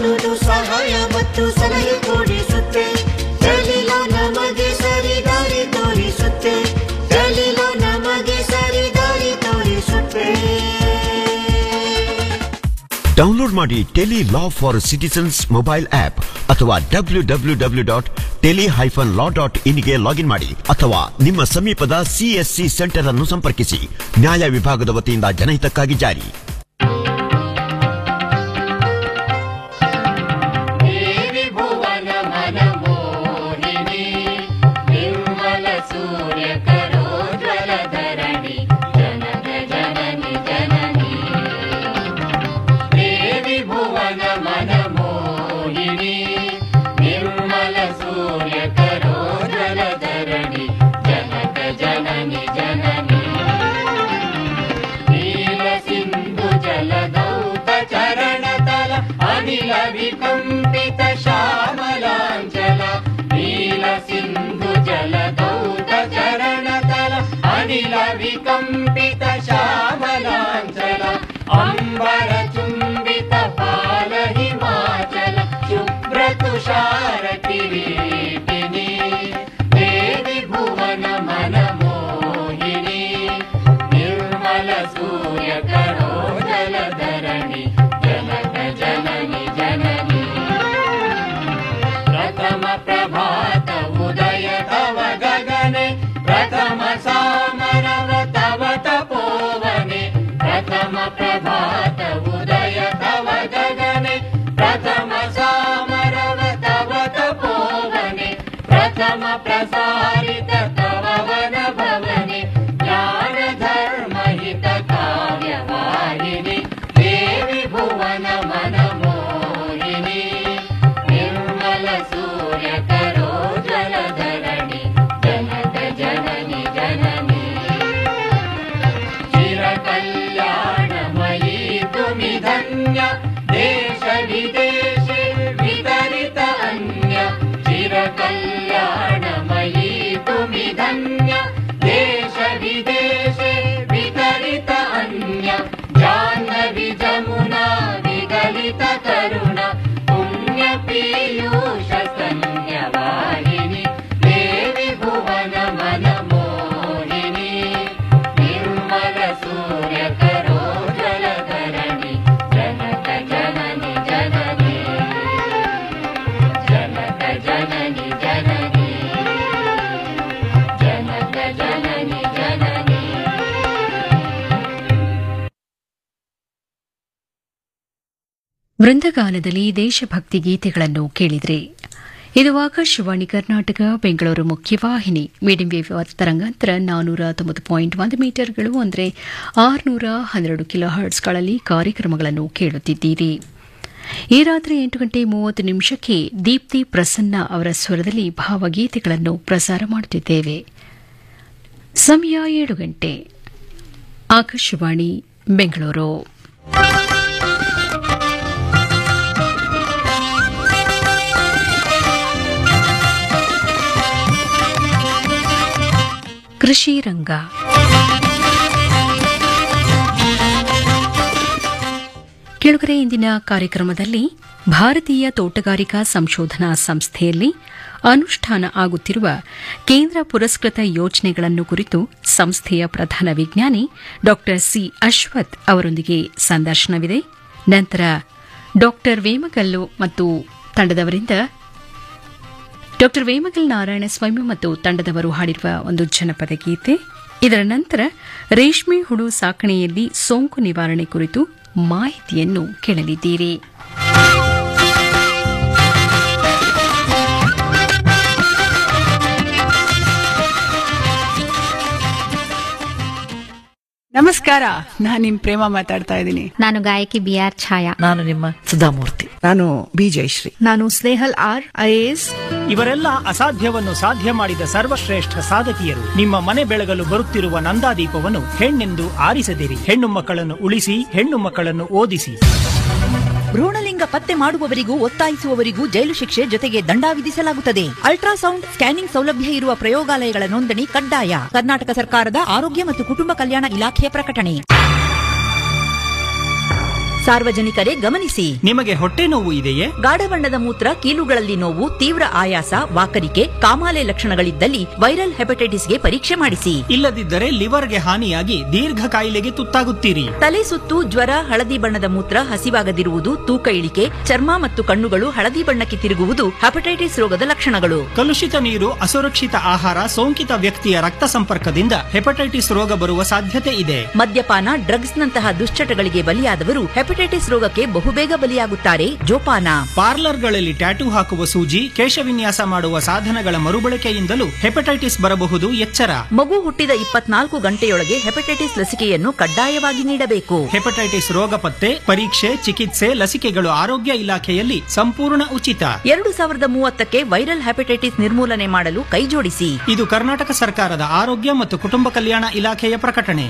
ಕಾನೂನು ಸಹಾಯ ಮತ್ತು ಸಲಹೆ ಕೊಡಿಸುತ್ತೆ ದಲಿಲ ನಮಗೆ ಸರಿ ದಾರಿ ತೋರಿಸುತ್ತೆ ದಲಿಲ ನಮಗೆ ಸರಿ ದಾರಿ ತೋರಿಸುತ್ತೆ ಡೌನ್ಲೋಡ್ ಮಾಡಿ tele law for citizens mobile app ಅಥವಾ W W W dot tele hyphen law dot ಇನ್ಗೆ ಲಾಗಿನ್ ಮಾಡಿ ಅಥವಾ ನಿಮ್ಮ ಸಮೀಪದ ಸಿಎಸ್ಸಿ ಸೆಂಟರ್ ಅನ್ನು ಸಂಪರ್ಕಿಸಿ ನ್ಯಾಯ ವಿಭಾಗದ ವತಿಯಿಂದ ಜನಹಿತಕ್ಕಾಗಿ ಜಾರಿ ದೇವಿ ಭುವನ ಮನಮೋಹಿನಿ ನಿರ್ಮಲ ಸೂರ್ಯ ಕರೋಜ್ವಲ ಧರಣಿ ಜನಕ ಜನನಿ ಜನನಿ ದೇವಿ ಭುವನ ಮನಮೋಹಿನಿ ನಿರ್ಮಲ ಸೂರ್ಯ ಕರೋಜ್ವಲ ಧರಣಿ ಜನಕ ಜನನಿ ಜನನಿ ನೀಲ ಸಿಂಧು ಜಲದೌತ ಚರಣತಲ ಅನಿಲ ವಿಕಂಪಿತ ಶ್ಯಾಮಲಾಂಚಲ ನೀಲ ಸಿಂಧು ಜಲದೌತ ಚರಣತಲ ಅನಿಲ ವಿಕಂಪಿತ ಶ್ಯಾಮಲಾಂಚಲ ಅಂಬರ ಚುಂಬಿತ ಪಾಲ ಹಿಮಾಚಲ ಶುಭ್ರ ತುಷಾರ ಕಿರೀಟಿನಿ ದೇವಿ ಭುವನ ಮನಮೋಹಿನಿ ನಿರ್ಮಲ ಸೂರ್ಯ ಕರೋಜಲ ಧರಣಿ ಜನಕ ಜನನಿ ಜನನಿ ಪ್ರಥಮ ಪ್ರಭಾತ ಉದಯ ತವ ಗಗನೆ ಪ್ರಥಮ ಸಾಮರವ ತವ ತಪೋವನೆ ಪ್ರಥಮ ಪ್ರಭಾತ ಉದಯ ತವ ಗಗನೆ ಪ್ರಥಮ ಸಾಮರವ ತವ ತಪೋವನೆ ಪ್ರಥಮ ಪ್ರಸಾರಿತ ತವ ವನ ಭವನೆ ಜ್ಞಾನ ಧರ್ಮ ಹಿತ ಕಾವ್ಯವಾಹಿನಿ ದೇವಿ ಭುವನ ಮನಮೋಹಿನಿ ನಿರ್ಮಲ ಸೂರ್ಯ ಕರೋಜ್ವಲ ಧರಣಿ ಜನಕ ಜನನಿ ಜನನಿ ಚಿರ ಕಲ್ಯಾಣಮಯೀ ತುಮಿ ಧನ್ಯ ದೇಶ ವಿದೇಶೆ ವಿತರಿತ ಅನ್ಯ ಚಿರ ಕಲ್ಯಾಣಮಯೀ ತುಮಿ ಧನ್ಯ ದೇಶ ವಿದೇಶೆ ವಿತರಿತ ಅನ್ಯ ಜಾಹ್ನವಿ ಜಮುನಾ ವಿಗಲಿತ ಕರುಣ ಪುಣ್ಯ ಪೀಯೂಷ ಸಂಧ್ಯವಾಹಿನಿ ದೇವಿ ಭುವನ ಮನಮೋಹಿನಿ ನಿರ್ಮಲ ಸೂರ್ಯ ಕರೋಜ್ವಲ ಧರಣಿ ಜನಕ ಜನನಿ ಜನನಿ ಜನಕ ಜನನಿ ಜನನಿ ಜನಕ ಜನನಿ ಜನನಿ ವೃಂದಗಾನದಲ್ಲಿ ದೇಶಭಕ್ತಿ ಗೀತೆಗಳನ್ನು ಕೇಳಿದ್ರೆ ಇದು ಆಕಾಶವಾಣಿ ಕರ್ನಾಟಕ ಬೆಂಗಳೂರು ಮುಖ್ಯವಾಹಿನಿ ಮೀಡಿಯಂ ವೇವ್ ತರಂಗಾಂತರ ನಾನೂರ ತೊಂಬತ್ತು ಪಾಯಿಂಟ್ ಒಂದು ಮೀಟರ್ಗಳು ಅಂದರೆ ಆರುನೂರ ಹನ್ನೆರಡು ಕಿಲೋ ಹರ್ಟ್ಸ್ಗಳಲ್ಲಿ ಕಾರ್ಯಕ್ರಮಗಳನ್ನು ಕೇಳುತ್ತಿದ್ದೀರಿ ಈ ರಾತ್ರಿ ಎಂಟು ಗಂಟೆ ಮೂವತ್ತು ನಿಮಿಷಕ್ಕೆ ದೀಪ್ತಿ ಪ್ರಸನ್ನ ಅವರ ಸ್ವರದಲ್ಲಿ ಭಾವಗೀತೆಗಳನ್ನು ಪ್ರಸಾರ ಮಾಡುತ್ತಿದ್ದೇವೆ ಸಮಯ ಏಳು ಗಂಟೆ ಆಕಾಶವಾಣಿ ಬೆಂಗಳೂರು ಕೃಷಿ ರಂಗ ಕೆಳಗರೆ ಇಂದಿನ ಕಾರ್ಯಕ್ರಮದಲ್ಲಿ ಭಾರತೀಯ ತೋಟಗಾರಿಕಾ ಸಂಶೋಧನಾ ಸಂಸ್ಥೆಯಲ್ಲಿ ಅನುಷ್ಠಾನ ಆಗುತ್ತಿರುವ ಕೇಂದ್ರ ಪುರಸ್ಕೃತ ಯೋಜನೆಗಳನ್ನು ಕುರಿತು ಸಂಸ್ಥೆಯ ಪ್ರಧಾನ ವಿಜ್ಞಾನಿ ಡಾ ಸಿ ಅಶ್ವಥ್ ಅವರೊಂದಿಗೆ ಸಂದರ್ಶನವಿದೆ ನಂತರ ಡಾ ವೇಮಗಲ್ಲು ಮತ್ತು ತಂಡದವರಿಂದ ಡಾ ವೇಮಗಲ್ ನಾರಾಯಣಸ್ವಾಮಿ ಮತ್ತು ತಂಡದವರು ಹಾಡಿರುವ ಒಂದು ಜನಪದ ಗೀತೆ ಇದರ ನಂತರ ರೇಷ್ಮೆ ಹುಳು ಸಾಕಣೆಯಲ್ಲಿ ಸೋಂಕು ನಿವಾರಣೆ ಕುರಿತು ಮಾಹಿತಿಯನ್ನು ಕೇಳಲಿದ್ದೀರಿ ನಮಸ್ಕಾರ ನಾನ್ ನಿಮ್ ಪ್ರೇಮ ಮಾತಾಡ್ತಾ ಇದ್ದೀನಿ ನಾನು ಗಾಯಕಿ ಬಿ ಆರ್ ಛಾಯಾ ನಾನು ನಿಮ್ಮ ಸುಧಾಮೂರ್ತಿ ನಾನು ಬಿ ಜಯಶ್ರೀ ನಾನು ಸ್ನೇಹಲ್ ಆರ್ ಐಎಎಸ್ ಇವರೆಲ್ಲ ಅಸಾಧ್ಯವನ್ನು ಸಾಧ್ಯ ಮಾಡಿದ ಸರ್ವಶ್ರೇಷ್ಠ ಸಾಧಕಿಯರು ನಿಮ್ಮ ಮನೆ ಬೆಳಗಲು ಬರುತ್ತಿರುವ ನಂದಾದೀಪವನ್ನು ಹೆಣ್ಣೆಂದು ಆರಿಸದಿರಿ ಹೆಣ್ಣು ಮಕ್ಕಳನ್ನು ಉಳಿಸಿ ಹೆಣ್ಣು ಮಕ್ಕಳನ್ನು ಓದಿಸಿ ಭ್ರೂಣಲಿಂಗ ಪತ್ತೆ ಮಾಡುವವರಿಗೂ ಒತ್ತಾಯಿಸುವವರಿಗೂ ಜೈಲು ಶಿಕ್ಷೆ ಜೊತೆಗೆ ದಂಡ ವಿಧಿಸಲಾಗುತ್ತದೆ ಅಲ್ಟ್ರಾಸೌಂಡ್ ಸ್ಕ್ಯಾನಿಂಗ್ ಸೌಲಭ್ಯ ಇರುವ ಪ್ರಯೋಗಾಲಯಗಳ ನೋಂದಣಿ ಕಡ್ಡಾಯ ಕರ್ನಾಟಕ ಸರ್ಕಾರದ ಆರೋಗ್ಯ ಮತ್ತು ಕುಟುಂಬ ಕಲ್ಯಾಣ ಇಲಾಖೆಯ ಪ್ರಕಟಣೆ ಸಾರ್ವಜನಿಕರೇ ಗಮನಿಸಿ ನಿಮಗೆ ಹೊಟ್ಟೆ ನೋವು ಇದೆಯೇ ಗಾಢ ಬಣ್ಣದ ಮೂತ್ರ ಕೀಲುಗಳಲ್ಲಿ ನೋವು ತೀವ್ರ ಆಯಾಸ ವಾಕರಿಕೆ ಕಾಮಾಲೆ ಲಕ್ಷಣಗಳಿದ್ದಲ್ಲಿ ವೈರಲ್ ಹೆಪಟೈಟಿಸ್ಗೆ ಪರೀಕ್ಷೆ ಮಾಡಿಸಿ ಇಲ್ಲದಿದ್ದರೆ ಲಿವರ್ಗೆ ಹಾನಿಯಾಗಿ ದೀರ್ಘ ಕಾಯಿಲೆಗೆ ತುತ್ತಾಗುತ್ತೀರಿ ತಲೆ ಸುತ್ತು ಜ್ವರ ಹಳದಿ ಬಣ್ಣದ ಮೂತ್ರ ಹಸಿವಾಗದಿರುವುದು ತೂಕ ಇಳಿಕೆ ಚರ್ಮ ಮತ್ತು ಕಣ್ಣುಗಳು ಹಳದಿ ಬಣ್ಣಕ್ಕೆ ತಿರುಗುವುದು ಹೆಪಟೈಟಿಸ್ ರೋಗದ ಲಕ್ಷಣಗಳು ಕಲುಷಿತ ನೀರು ಅಸುರಕ್ಷಿತ ಆಹಾರ ಸೋಂಕಿತ ವ್ಯಕ್ತಿಯ ರಕ್ತ ಸಂಪರ್ಕದಿಂದ ಹೆಪಟೈಟಿಸ್ ರೋಗ ಬರುವ ಸಾಧ್ಯತೆ ಇದೆ ಮದ್ಯಪಾನ ಡ್ರಗ್ಸ್ ನಂತಹ ದುಶ್ಚಟಗಳಿಗೆ ಬಲಿಯಾದವರು ಹೆಪಟೈಟಿಸ್ ರೋಗಕ್ಕೆ ಬಹುಬೇಗ ಬಲಿಯಾಗುತ್ತಾರೆ ಜೋಪಾನ ಪಾರ್ಲರ್ಗಳಲ್ಲಿ ಟ್ಯಾಟೂ ಹಾಕುವ ಸೂಜಿ ಕೇಶವಿನ್ಯಾಸ ಮಾಡುವ ಸಾಧನಗಳ ಮರುಬಳಕೆಯಿಂದಲೂ ಹೆಪಟೈಟಿಸ್ ಬರಬಹುದು ಎಚ್ಚರ ಮಗು ಹುಟ್ಟಿದ ಇಪ್ಪತ್ನಾಲ್ಕು ಗಂಟೆಯೊಳಗೆ ಹೆಪಟೈಟಿಸ್ ಲಸಿಕೆಯನ್ನು ಕಡ್ಡಾಯವಾಗಿ ನೀಡಬೇಕು ಹೆಪಟೈಟಿಸ್ ರೋಗ ಪತ್ತೆ ಪರೀಕ್ಷೆ ಚಿಕಿತ್ಸೆ ಲಸಿಕೆಗಳು ಆರೋಗ್ಯ ಇಲಾಖೆಯಲ್ಲಿ ಸಂಪೂರ್ಣ ಉಚಿತ ಎರಡು ಸಾವಿರದ ಮೂವತ್ತಕ್ಕೆ ವೈರಲ್ ಹೆಪಟೈಟಿಸ್ ನಿರ್ಮೂಲನೆ ಮಾಡಲು ಕೈಜೋಡಿಸಿ ಇದು ಕರ್ನಾಟಕ ಸರ್ಕಾರದ ಆರೋಗ್ಯ ಮತ್ತು ಕುಟುಂಬ ಕಲ್ಯಾಣ ಇಲಾಖೆಯ ಪ್ರಕಟಣೆ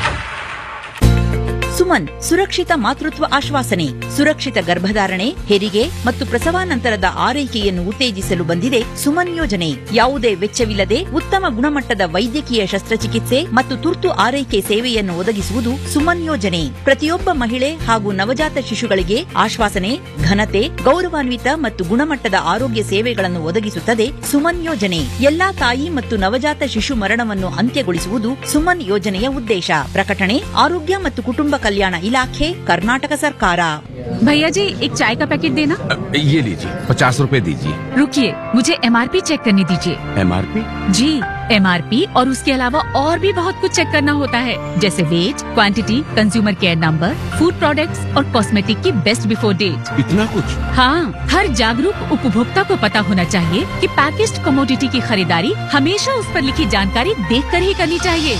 ಸುಮನ್ ಸುರಕ್ಷಿತ ಮಾತೃತ್ವ ಆಶ್ವಾಸನೆ ಸುರಕ್ಷಿತ ಗರ್ಭಧಾರಣೆ ಹೆರಿಗೆ ಮತ್ತು ಪ್ರಸವಾನಂತರದ ಆರೈಕೆಯನ್ನು ಉತ್ತೇಜಿಸಲು ಬಂದಿದೆ ಸುಮನ್ ಯೋಜನೆ ಯಾವುದೇ ವೆಚ್ಚವಿಲ್ಲದೆ ಉತ್ತಮ ಗುಣಮಟ್ಟದ ವೈದ್ಯಕೀಯ ಶಸ್ತ್ರಚಿಕಿತ್ಸೆ ಮತ್ತು ತುರ್ತು ಆರೈಕೆ ಸೇವೆಯನ್ನು ಒದಗಿಸುವುದು ಸುಮನ್ ಯೋಜನೆ ಪ್ರತಿಯೊಬ್ಬ ಮಹಿಳೆ ಹಾಗೂ ನವಜಾತ ಶಿಶುಗಳಿಗೆ ಆಶ್ವಾಸನೆ ಘನತೆ ಗೌರವಾನ್ವಿತ ಮತ್ತು ಗುಣಮಟ್ಟದ ಆರೋಗ್ಯ ಸೇವೆಗಳನ್ನು ಒದಗಿಸುತ್ತದೆ ಸುಮನ್ ಯೋಜನೆ ಎಲ್ಲಾ ತಾಯಿ ಮತ್ತು ನವಜಾತ ಶಿಶು ಮರಣವನ್ನು ಅಂತ್ಯಗೊಳಿಸುವುದು ಸುಮನ್ ಯೋಜನೆಯ ಉದ್ದೇಶ ಪ್ರಕಟಣೆ ಆರೋಗ್ಯ ಮತ್ತು ಕುಟುಂಬ ಕಲ್ಯಾಣ ಇಲಾಖೆ ಕರ್ನಾಟಕ ಸರ್ಕಾರ भैया जी एक चाय का पैकेट देना ये लीजिए पचास रुपए दीजिए रुकिए मुझे एमआरपी चेक करने दीजिए एमआरपी जी एमआरपी और उसके अलावा और भी बहुत कुछ चेक करना होता है जैसे weight quantity consumer care number food products और कॉस्मेटिक की बेस्ट बिफोर डेट इतना कुछ हाँ हर जागरूक उपभोक्ता को पता होना चाहिए कि पैकेज्ड कमोडिटी की खरीदारी हमेशा उस पर लिखी जानकारी देख कर ही करनी चाहिए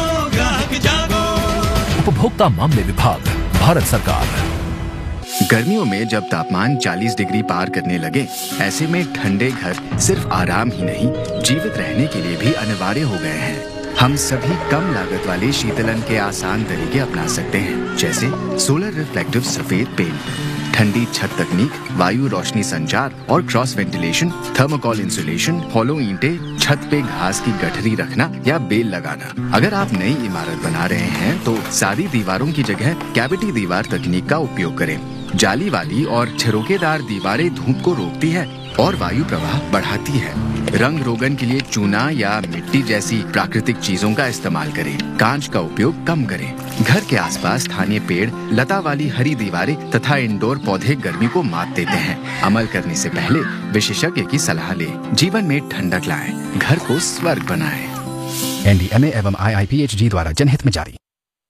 उपभोक्ता मामले विभाग भारत सरकार गर्मियों में जब तापमान 40 डिग्री पार करने लगे ऐसे में ठंडे घर सिर्फ आराम ही नहीं जीवित रहने के लिए भी अनिवार्य हो गए हैं हम सभी कम लागत वाले शीतलन के आसान तरीके अपना सकते हैं जैसे सोलर रिफ्लेक्टिव सफेद पेंट ठंडी छत तकनीक वायु रोशनी संचार और cross ventilation thermocol insulation hollow ईंटे छत पे घास की गठरी रखना या बेल लगाना अगर आप नई इमारत बना रहे हैं तो सादी दीवारों की जगह कैविटी दीवार तकनीक का उपयोग करें जाली वाली और छिरोकेदार दीवारें धूप को रोकती है और वायु प्रवाह बढ़ाती है रंग रोगन के लिए चूना या मिट्टी जैसी प्राकृतिक चीजों का इस्तेमाल करें कांच का उपयोग कम करें घर के आसपास स्थानीय पेड़ लता वाली हरी दीवारें तथा इंडोर पौधे गर्मी को मात देते हैं अमल करने से पहले विशेषज्ञ की सलाह लें जीवन में ठंडक लाएं घर को स्वर्ग बनाएं एनडीएमए एवं आईआईपीएचजी द्वारा जनहित में जारी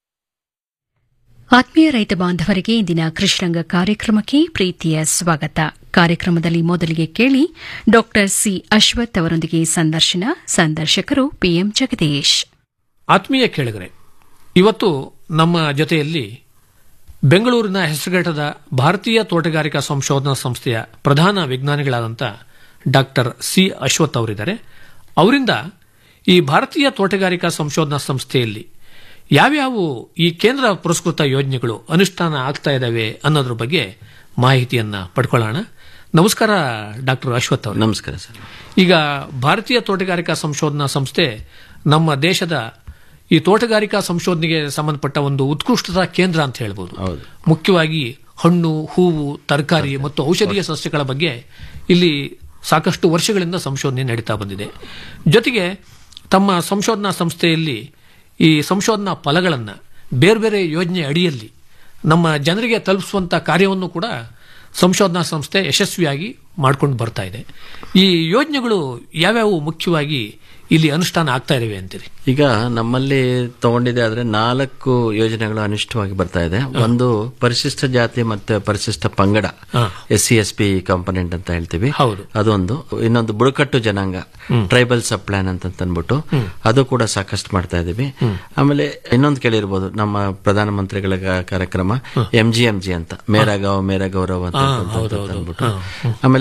ಆತ್ಮೀಯ ರೈತ ಬಾಂಧವರಿಗೆ ಇಂದಿನ ಕೃಷ್ಣಂಗ ಕಾರ್ಯಕ್ರಮಕ್ಕೆ ಪ್ರೀತಿಯ ಸ್ವಾಗತ ಕಾರ್ಯಕ್ರಮದಲ್ಲಿ ಮೊದಲಿಗೆ ಕೇಳಿ ಡಾಕ್ಟರ್ ಸಿ ಅಶ್ವಥ್ ಅವರೊಂದಿಗೆ ಸಂದರ್ಶನ ಸಂದರ್ಶಕರು ಪಿಎಂ ಜಗದೀಶ್ ಆತ್ಮೀಯ ಕೇಳಿಗರೆ ಇವತ್ತು ನಮ್ಮ ಜೊತೆಯಲ್ಲಿ ಬೆಂಗಳೂರಿನ ಹೆಸರುಘಟ್ಟದ ಭಾರತೀಯ ತೋಟಗಾರಿಕಾ ಸಂಶೋಧನಾ ಸಂಸ್ಥೆಯ ಪ್ರಧಾನ ವಿಜ್ಞಾನಿಗಳಾದಂಥ ಡಾಕ್ಟರ್ ಸಿ ಅಶ್ವಥ್ ಅವರಿದ್ದಾರೆ ಅವರಿಂದ ಈ ಭಾರತೀಯ ತೋಟಗಾರಿಕಾ ಸಂಶೋಧನಾ ಸಂಸ್ಥೆಯಲ್ಲಿ ಯಾವ್ಯಾವ ಈ ಕೇಂದ್ರ ಪುರಸ್ಕೃತ ಯೋಜನೆಗಳು ಅನುಷ್ಠಾನ ಆಗ್ತಾ ಇದ್ದಾವೆ ಅನ್ನೋದ್ರ ಬಗ್ಗೆ ಮಾಹಿತಿಯನ್ನ ಪಡ್ಕೊಳ್ಳೋಣ ನಮಸ್ಕಾರ ಡಾಕ್ಟರ್ ಅಶ್ವಥ್ ಅವರು ನಮಸ್ಕಾರ ಸರ್ ಈಗ ಭಾರತೀಯ ತೋಟಗಾರಿಕಾ ಸಂಶೋಧನಾ ಸಂಸ್ಥೆ ನಮ್ಮ ದೇಶದ ಈ ತೋಟಗಾರಿಕಾ ಸಂಶೋಧನೆಗೆ ಸಂಬಂಧಪಟ್ಟ ಒಂದು ಉತ್ಕೃಷ್ಟತಾ ಕೇಂದ್ರ ಅಂತ ಹೇಳ್ಬೋದು ಮುಖ್ಯವಾಗಿ ಹಣ್ಣು ಹೂವು ತರಕಾರಿ ಮತ್ತು ಔಷಧೀಯ ಸಸ್ಯಗಳ ಬಗ್ಗೆ ಇಲ್ಲಿ ಸಾಕಷ್ಟು ವರ್ಷಗಳಿಂದ ಸಂಶೋಧನೆ ನಡೀತಾ ಬಂದಿದೆ ಜೊತೆಗೆ ತಮ್ಮ ಸಂಶೋಧನಾ ಸಂಸ್ಥೆಯಲ್ಲಿ ಈ ಸಂಶೋಧನಾ ಫಲಗಳನ್ನು ಬೇರೆ ಬೇರೆ ಯೋಜನೆ ಅಡಿಯಲ್ಲಿ ನಮ್ಮ ಜನರಿಗೆ ತಲುಪಿಸುವಂಥ ಕಾರ್ಯವನ್ನು ಕೂಡ ಸಂಶೋಧನಾ ಸಂಸ್ಥೆ ಯಶಸ್ವಿಯಾಗಿ ಮಾಡ್ಕೊಂಡು ಬರ್ತಾ ಇದೆ ಈ ಯೋಜನೆಗಳು ಯಾವ್ಯಾವು ಮುಖ್ಯವಾಗಿ ಇಲ್ಲಿ ಅನುಷ್ಠಾನ ಆಗ್ತಾ ಇದಾವೆ ಅಂತೀರಿ ಈಗ ನಮ್ಮಲ್ಲಿ ತಗೊಂಡಿದೆ ಆದ್ರೆ ನಾಲ್ಕು ಯೋಜನೆಗಳು ಅನಿಷ್ಟವಾಗಿ ಬರ್ತಾ ಇದೆ ಒಂದು ಪರಿಶಿಷ್ಟ ಜಾತಿ ಮತ್ತೆ ಪರಿಶಿಷ್ಟ ಪಂಗಡ S C S P component ಅಂತ ಹೇಳ್ತೀವಿ ಅದೊಂದು ಇನ್ನೊಂದು ಬುಡಕಟ್ಟು ಜನಾಂಗ ಟ್ರೈಬಲ್ ಸಬ್ ಪ್ಲಾನ್ ಅಂತ ಅಂದ್ಬಿಟ್ಟು ಅದು ಕೂಡ ಸಾಕಷ್ಟು ಮಾಡ್ತಾ ಇದೀವಿ ಆಮೇಲೆ ಇನ್ನೊಂದು ಕೇಳಿರ್ಬೋದು ನಮ್ಮ ಪ್ರಧಾನಮಂತ್ರಿಗಳ ಗ- ಕಾರ್ಯಕ್ರಮ ಎಂ ಜಿ ಎಂ ಜಿ ಅಂತ ಮೇರಾ ಗಾಂವ್ ಮೇರಾ ಗೌರವ್ ಅಂತ ಅಂದ್ಬಿಟ್ಟು ಆಮೇಲೆ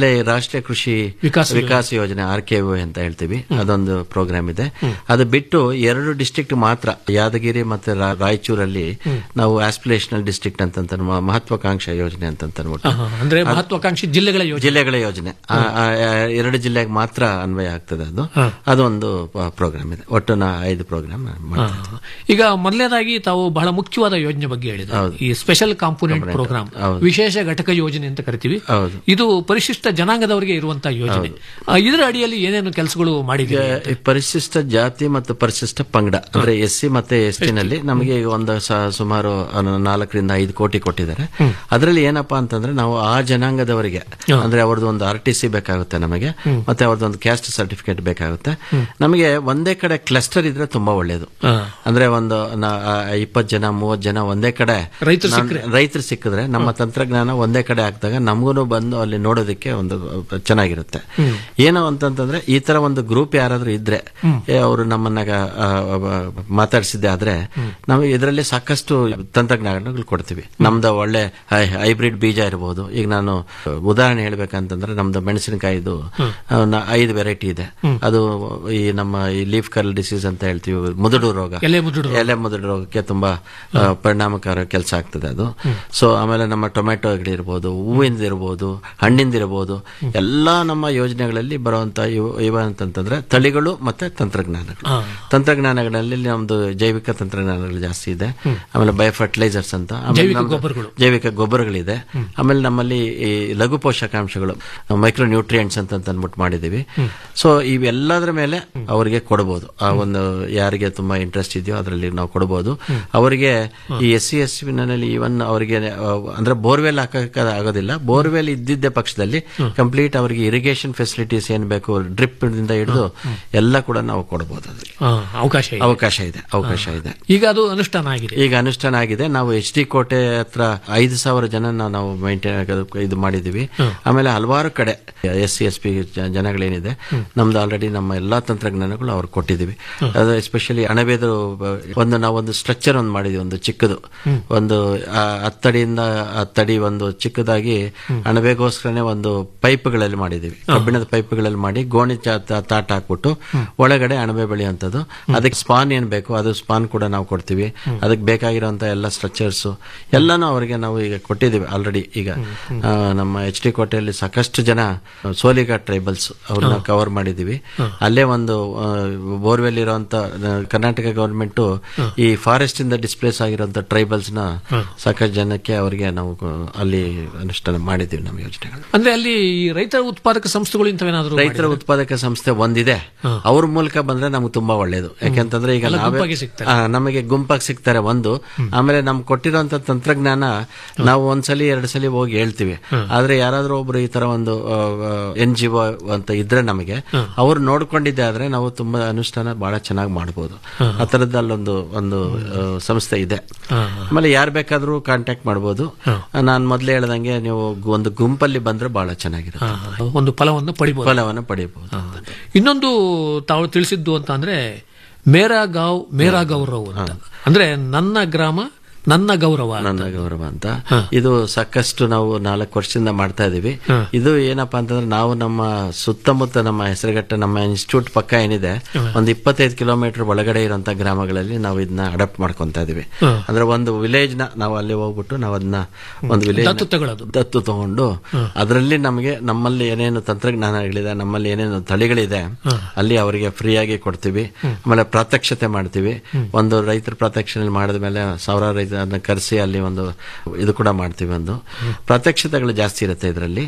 ಆಮೇಲೆ ಈ ರಾಷ್ಟ್ರೀಯ ಕೃಷಿ ವಿಕಾಸ ವಿಕಾಸ ಯೋಜನೆ ಆರ್ ಕೆ ಅಂತ ಹೇಳ್ತೀವಿ ಅದೊಂದು ಪ್ರೋಗ್ರಾಮ್ ಇದೆ ಅದು ಬಿಟ್ಟು ಎರಡು ಡಿಸ್ಟ್ರಿಕ್ಟ್ ಮಾತ್ರ ಯಾದಗಿರಿ ಮತ್ತೆ ರಾ- ರಾಯಚೂರಲ್ಲಿ ನಾವು ಆಸ್ಪಿರೇಷನಲ್ ಡಿಸ್ಟ್ರಿಕ್ಟ್ ಅಂತ ಮ- ಮಹತ್ವಾಕಾಂಕ್ಷೆ ಯೋಜನೆ ಅಂತ ಅನ್ಬಿಟ್ಟು ಆಹಾ, ಅಂದ್ರೆ ಮಹತ್ವಾಕಾಂಕ್ಷಿ ಜಿಲ್ಲೆಗಳ ಯೋಜನೆ ಜಿಲ್ಲೆಗಳ ಯೋಜನೆ ಆ- ಆ- ಆ ಎರಡು ಜಿಲ್ಲೆಗೆ ಮಾತ್ರ ಅನ್ವಯ ಆಗ್ತದೆ ಅದು ಅದೊಂದು ಪ್ರೋಗ್ರಾಮ್ ಇದೆ ಒಟ್ಟು ನಾ ಐದು ಪ್ರೋಗ್ರಾಮ್ ಮಾಡ್ತಾ ಇದ್ದೀವಿ. ಈಗ ಮೊದಲನೇದಾಗಿ ತಾವು ಬಹಳ ಮುಖ್ಯವಾದ ಯೋಜನೆ ಬಗ್ಗೆ ಹೇಳಿದ್ರು ಈ ಸ್ಪೆಷಲ್ ಕಾಂಪೋನೆಂಟ್ ಪ್ರೋಗ್ರಾಮ್ ವಿಶೇಷ ಘಟಕ ಯೋಜನೆ ಅಂತ ಕರಿತೀವಿ ಹೌದು. ಇದು ಪರಿಶಿಷ್ಟ ಜನಾಂಗದವರಿಗೆ ಇರುವಂತಹ ಯೋಜನೆ ಆ, ಇದರ ಅಡಿಯಲ್ಲಿ ಏನೇನು ಕೆಲಸಗಳು ಮಾಡಿದ್ದೀವಿ ಈ ಪರಿಶಿಷ್ಟ ಜಾತಿ ಮತ್ತು ಪರಿಶಿಷ್ಟ ಪಂಗಡ ಅಂದ್ರೆ ಎಸ್ ಸಿ ಮತ್ತೆ ಎಸ್ ಟಿ ನಲ್ಲಿ ನಮಗೆ ಈಗ ಒಂದು ಸ- ಸುಮಾರು ಅನ್ನು ನಾಲ್ಕರಿಂದ ಐದು ಕೋಟಿ ಕೊಟ್ಟಿದ್ದಾರೆ ಅದರಲ್ಲಿ ಏನಪ್ಪಾ ಅಂತಂದ್ರೆ ನಾವು ಆ ಜನಾಂಗದವರಿಗೆ ಅಂದ್ರೆ ಅವ್ರದ್ದು ಒಂದು ಆರ್ ಟಿ ಸಿ ಬೇಕಾಗುತ್ತೆ ನಮಗೆ ಮತ್ತೆ ಅವ್ರದ್ದು ಒಂದು ಕ್ಯಾಸ್ಟ್ ಸರ್ಟಿಫಿಕೇಟ್ ಬೇಕಾಗುತ್ತೆ ನಮಗೆ ಒಂದೇ ಕಡೆ ಕ್ಲಸ್ಟರ್ ಇದ್ರೆ ತುಂಬಾ ಒಳ್ಳೇದು ಅಂದ್ರೆ ಒಂದು ಇಪ್ಪತ್ತು ಜನ ಮೂವತ್ತು ಜನ ಒಂದೇ ಕಡೆ ರೈತರು ನಾನ್- ಸಿಕ್ಕ್ರೆ. ರೈತರು ಸಿಕ್ಕಿದ್ರೆ ನಮ್ಮ ತಂತ್ರಜ್ಞಾನ ಒಂದೇ ಕಡೆ ಹಾಕಿದಾಗ ನಮಗೂ ಬಂದು ಅಲ್ಲಿ ನೋಡೋದಕ್ಕೆ ಒಂದು ಚೆನ್ನಾಗಿರುತ್ತೆ ಏನು ಅಂತಂತಂದ್ರೆ ಈ ತರ ಒಂದು ಗ್ರೂಪ್ ಯಾರಾದ್ರೂ ಇದ್ರೆ ಅವರು ನಮ್ಮನ್ನ ಆ, ಆ, ಮಾತಾಡಿಸಿದ್ದೆ ಆದ್ರೆ ನಾವು ಇದರಲ್ಲಿ ಸಾಕಷ್ಟು ತಂತ್ರಜ್ಞಾನಗಳು ಕೊಡ್ತೀವಿ ನಮ್ದು ಒಳ್ಳೆ ಹೈಬ್ರಿಡ್ ಬೀಜ ಇರಬಹುದು ಈಗ ನಾನು ಉದಾಹರಣೆ ಹೇಳ್ಬೇಕಂತಂದ್ರೆ ನಮ್ದು ಮೆಣಸಿನಕಾಯಿದು ಆ, ನ- ಐದು ವೆರೈಟಿ ಇದೆ ಅದು ಈ ನಮ್ಮ ಈ ಲೀಫ್ ಕರ್ಲ್ ಡಿಸೀಸ್ ಅಂತ ಹೇಳ್ತೀವಿ ಮುದುಡು ರೋಗ ಎಲೆ ಮುದುಡು ರೋಗ. ಎಲೆ ಮುದುಡು ರೋಗಕ್ಕೆ ತುಂಬಾ ಆ, ಪರಿಣಾಮಕಾರ ಕೆಲಸ ಆಗ್ತದೆ ಅದು ಸೊ ಆಮೇಲೆ ನಮ್ಮ ಟೊಮೆಟೊ ಇರ್ಬೋದು ಹೂವಿಂದ ಇರ್ಬೋದು ಹಣ್ಣಿಂದ ಇರ್ಬೋದು ಎಲ್ಲಾ ನಮ್ಮ ಯೋಜನೆಗಳಲ್ಲಿ ಬರುವಂತ ಇವು ಇವ ಅಂತಂತಂದ್ರೆ ತಳಿಗಳು ಮತ್ತೆ ತಂತ್ರಜ್ಞಾನಗಳು ತಂತ್ರಜ್ಞಾನಗಳಲ್ಲಿ ನಮ್ದು ಜೈವಿಕ ತಂತ್ರಜ್ಞಾನಗಳು ಜಾಸ್ತಿ ಇದೆ ಆಮೇಲೆ ಬಯೋ ಫರ್ಟಿಲೈಸರ್ಸ್ ಅಂತ ಆಮೇಲೆ ಜೈವಿಕ ನಮ್ದು ಗೊಬ್ಬರಗಳು. ಜೈವಿಕ ಗೊಬ್ಬರಗಳಿದೆ ಆಮೇಲೆ ನಮ್ಮಲ್ಲಿ ಈ ಲಘು ಪೋಷಕಾಂಶಗಳು ಮೈಕ್ರೋ ನ್ಯೂಟ್ರಿಯೆಂಟ್ಸ್ ಅಂತ ಅಂದ್ಬಿಟ್ಟು ಮಾಡಿದೀವಿ ಸೊ ಇವೆಲ್ಲದರ ಮೇಲೆ ಅವರಿಗೆ ಕೊಡಬಹುದು ಆ ಒಂದು ಯಾರಿಗೆ ತುಂಬಾ ಇಂಟ್ರೆಸ್ಟ್ ಇದೆಯೋ ಅದರಲ್ಲಿ ನಾವು ಕೊಡಬಹುದು ಅವರಿಗೆ ಈ ಎಸ್ ಸಿ ಎಸ್ ನಲ್ಲಿ ಇವನ್ ಅವರಿಗೆ ಆ, ಅಂದ್ರೆ ಬೋರ್ವೆಲ್ ಹಾಕಕ್ಕೆ ಆಗೋದಿಲ್ಲ ಬೋರ್ವೆಲ್ ಇದ್ದಿದ್ದ ಪಕ್ಷದಲ್ಲಿ ಕಂಪ್ಲೀಟ್ ಅವರಿಗೆ ಇರಿಗೇಷನ್ ಫೆಸಿಲಿಟೀಸ್ ಏನ್ ಬೇಕು ಡ್ರಿಪ್ ಇಂದ ಹಿಡಿದು ಎಲ್ಲ ಕೂಡ ನಾವು ಕೊಡಬಹುದು ಅದಕ್ಕೆ ಆ, ಅವಕಾಶ ಇದೆ. ಅವಕಾಶ ಇದೆ ಅವಕಾಶ ಇದೆ ಈಗ ಅದು ಅನುಷ್ಠಾನ ಆಗಿದೆ ಈಗ ಅನುಷ್ಠಾನ ಆಗಿದೆ ನಾವು ಎಚ್ ಡಿ ಕೋಟೆ ಹತ್ರ ಐದು ಸಾವಿರ ಜನ ನಾವು ಮೈಂಟೈನ್ ಇದು ಮಾಡಿದೀವಿ ಆಮೇಲೆ ಹಲವಾರು ಕಡೆ ಎಸ್ ಸಿ ಎಸ್ ಪಿ ಜನಗಳೇನಿದೆ ನಮ್ದು ಆಲ್ರೆಡಿ ನಮ್ಮ ಎಲ್ಲಾ ತಂತ್ರಜ್ಞಾನಗಳು ಅವ್ರು ಕೊಟ್ಟಿದ್ದೀವಿ ಅದು ಎಸ್ಪೆಷಲಿ ಅಣಬೇದು ಒಂದು ನಾವು ಒಂದು ಸ್ಟ್ರಕ್ಚರ್ ಒಂದು ಮಾಡಿದ್ವಿ ಒಂದು ಚಿಕ್ಕದು ಒಂದು ಆ, ಹತ್ತಡಿಯಿಂದ ಹತ್ತಡಿ ಒಂದು ಚಿಕ್ಕದಾಗಿ ಅಣಬೆಗೋಸ್ಕರನೇ ಒಂದು ಪೈಪ್ಗಳಲ್ಲಿ ಮಾಡಿದೀವಿ ಕಬ್ಬಿಣದ ಪೈಪ್ಗಳಲ್ಲಿ ಮಾಡಿ ಗೋಣಿ ಚಾ- ತಾ- ತಾಟ ಹಾಕ್ಬಿಟ್ಟು ಒಳಗಡೆ ಅಣಬೆ ಬೆಳೆಯುವಂಥದ್ದು ಅದಕ್ಕೆ ಸ್ಪಾನ್ ಏನ್ ಬೇಕು ಅದು ಸ್ಪಾನ್ ಕೂಡ ನಾವು ಕೊಡ್ತೀವಿ ಅದಕ್ಕೆ ಬೇಕಾಗಿರುವಂತ ಎಲ್ಲ ಸ್ಟ್ರಕ್ಚರ್ಸ್ ಎಲ್ಲಾನು ಅವರಿಗೆ ನಾವು ಈಗ ಕೊಟ್ಟಿದ್ದೀವಿ ಆಲ್ರೆಡಿ ಈಗ ಆ, ನಮ್ಮ ಎಚ್ ಡಿ ಕೋಟೆಯಲ್ಲಿ ಸಾಕಷ್ಟು ಜನ ಸೋಲಿಗ ಟ್ರೈಬಲ್ಸ್ ಅವ್ರನ್ನ ಕವರ್ ಮಾಡಿದೀವಿ ಅಲ್ಲೇ ಒಂದು ಬೋರ್ವೆಲ್ ಇರುವಂತ ಆ, ಕರ್ನಾಟಕ ಗವರ್ಮೆಂಟ್ ಈ ಫಾರೆಸ್ಟ್ ಇಂದ ಡಿಸ್ಪ್ಲೇಸ್ ಆಗಿರುವಂತ ಟ್ರೈಬಲ್ಸ್ ನ ಸಾಕಷ್ಟು ಜನಕ್ಕೆ ಅವರಿಗೆ ನಾವು ಆ, ಅಲ್ಲಿ ಅನುಷ್ಠಾನ ಮಾಡಿದ್ದೀವಿ ನಮ್ಮ ಯೋಜನೆಗಳು ಅಂದ್ರೆ ಅಲ್ಲಿ ಈ ರೈತರ ಉತ್ಪಾದಕ ಸಂಸ್ಥೆಗಳು ಇಂಥವೇನಾದ್ರು ರೈತರ ಉತ್ಪಾದಕ ಸಂಸ್ಥೆ ಒಂದಿದೆ ಅವ್ರ ಮೂಲಕ ಬಂದ್ರೆ ನಮ್ಗೆ ತುಂಬಾ ಒಳ್ಳೇದು ಯಾಕೆಂತಂದ್ರೆ ಈಗ ಎಲ್ಲ ನಾವೇ ಗುಂಪಾಗಿ ಸಿಗ್ತಾರೆ. ಆ, ನಮಗೆ ಗುಂಪಾಗಿ ಸಿಗ್ತಾರೆ ಒಂದು ಆಮೇಲೆ ನಮ್ಗೆ ಕೊಟ್ಟಿರೋಂತ ತಂತ್ರಜ್ಞಾನ ನಾವು ಒಂದ್ಸಲಿ ಎರಡು ಸಲ ಹೋಗಿ ಹೇಳ್ತೀವಿ ಆದ್ರೆ ಯಾರಾದ್ರೂ ಒಬ್ರು ಈ ತರ ಒಂದು ಎನ್ ಜಿ ಒ ಅಂತ ಇದ್ರೆ ನಮಗೆ ಅವ್ರು ನೋಡ್ಕೊಂಡಿದ್ದೆ ಆದ್ರೆ ನಾವು ತುಂಬಾ ಅನುಷ್ಠಾನ ಬಹಳ ಚೆನ್ನಾಗಿ ಮಾಡಬಹುದು ಆ ತರದಲ್ಲೊಂದು ಒಂದು ಆ, ಸಂಸ್ಥೆ ಇದೆ ಆಮೇಲೆ ಯಾರು ಬೇಕಾದ್ರೂ ಕಾಂಟ್ಯಾಕ್ಟ್ ಮಾಡಬಹುದು ನಾನು ಮೊದ್ಲೇ ಹೇಳ್ದಂಗೆ ನೀವು ಗು- ಒಂದು ಗುಂಪಲ್ಲಿ ಬಂದ್ರೆ ಬಹಳ ಚೆನ್ನಾಗಿರುತ್ತೆ ಒಂದು ಫಲವನ್ನು ಪಡಿಬಹುದು ಫಲವನ್ನು ಪಡೆಯಬಹುದು ಇನ್ನೊಂದು ತಾವು ತಿಳಿಸಿದ್ದು ಅಂತ ಅಂದ್ರೆ ಮೇರಾ ಗಾವ್ ಮೇರಾ ಗೌರವ್ ಅಂತ ಅಂದ್ರೆ ನನ್ನ ಗ್ರಾಮ ನನ್ನ ಗೌರವ ಅಂತ. ನನ್ನ ಗೌರವ ಅಂತ ಇದು ಸಾಕಷ್ಟು ನಾವು ನಾಲ್ಕು ವರ್ಷದಿಂದ ಮಾಡ್ತಾ ಇದೀವಿ ಇದು ಏನಪ್ಪಾ ಅಂತಂದ್ರೆ ನಾವು ನಮ್ಮ ಸುತ್ತಮುತ್ತ ನಮ್ಮ ಹೆಸರುಘಟ್ಟ ನಮ್ಮ ಇನ್ಸ್ಟಿಟ್ಯೂಟ್ ಪಕ್ಕ ಏನಿದೆ ಒಂದು ಇಪ್ಪತ್ತೈದು ಕಿಲೋಮೀಟರ್ ಒಳಗಡೆ ಇರುವಂತ ಗ್ರಾಮಗಳಲ್ಲಿ ನಾವು ಇದನ್ನ ಅಡಾಪ್ಟ್ ಮಾಡ್ಕೊಂತ ಇದೀವಿ ಅಂದ್ರೆ ಒಂದು ವಿಲೇಜ್ ನ ನಾವು ಅಲ್ಲಿ ಹೋಗ್ಬಿಟ್ಟು ನಾವು ಅದನ್ನ ಒಂದು ವಿಲೇಜ್ ದತ್ತು ತಗೊಳ್ಳೋದು. ದತ್ತು ತಗೊಂಡು ಅದರಲ್ಲಿ ನಮಗೆ ನಮ್ಮಲ್ಲಿ ಏನೇನು ತಂತ್ರಜ್ಞಾನಗಳಿದೆ ನಮ್ಮಲ್ಲಿ ಏನೇನು ತಳಿಗಳಿದೆ ಅಲ್ಲಿ ಅವರಿಗೆ ಫ್ರೀಯಾಗಿ ಕೊಡ್ತೀವಿ ಆಮೇಲೆ ಪ್ರಾತ್ಯಕ್ಷತೆ ಮಾಡ್ತೀವಿ ಒಂದು ರೈತರ ಪ್ರಾತ್ಯಕ್ಷಣೆ ಮಾಡಿದ ಮೇಲೆ ಸಾವಿರಾರು ರೈತರನ್ನ ಕರೆಸಿ ಅಲ್ಲಿ ಒಂದು ಇದು ಕೂಡ ಮಾಡ್ತೀವಿ ಒಂದು ಪ್ರಾತ್ಯಕ್ಷತೆಗಳು ಜಾಸ್ತಿ ಇರುತ್ತೆ ಇದರಲ್ಲಿ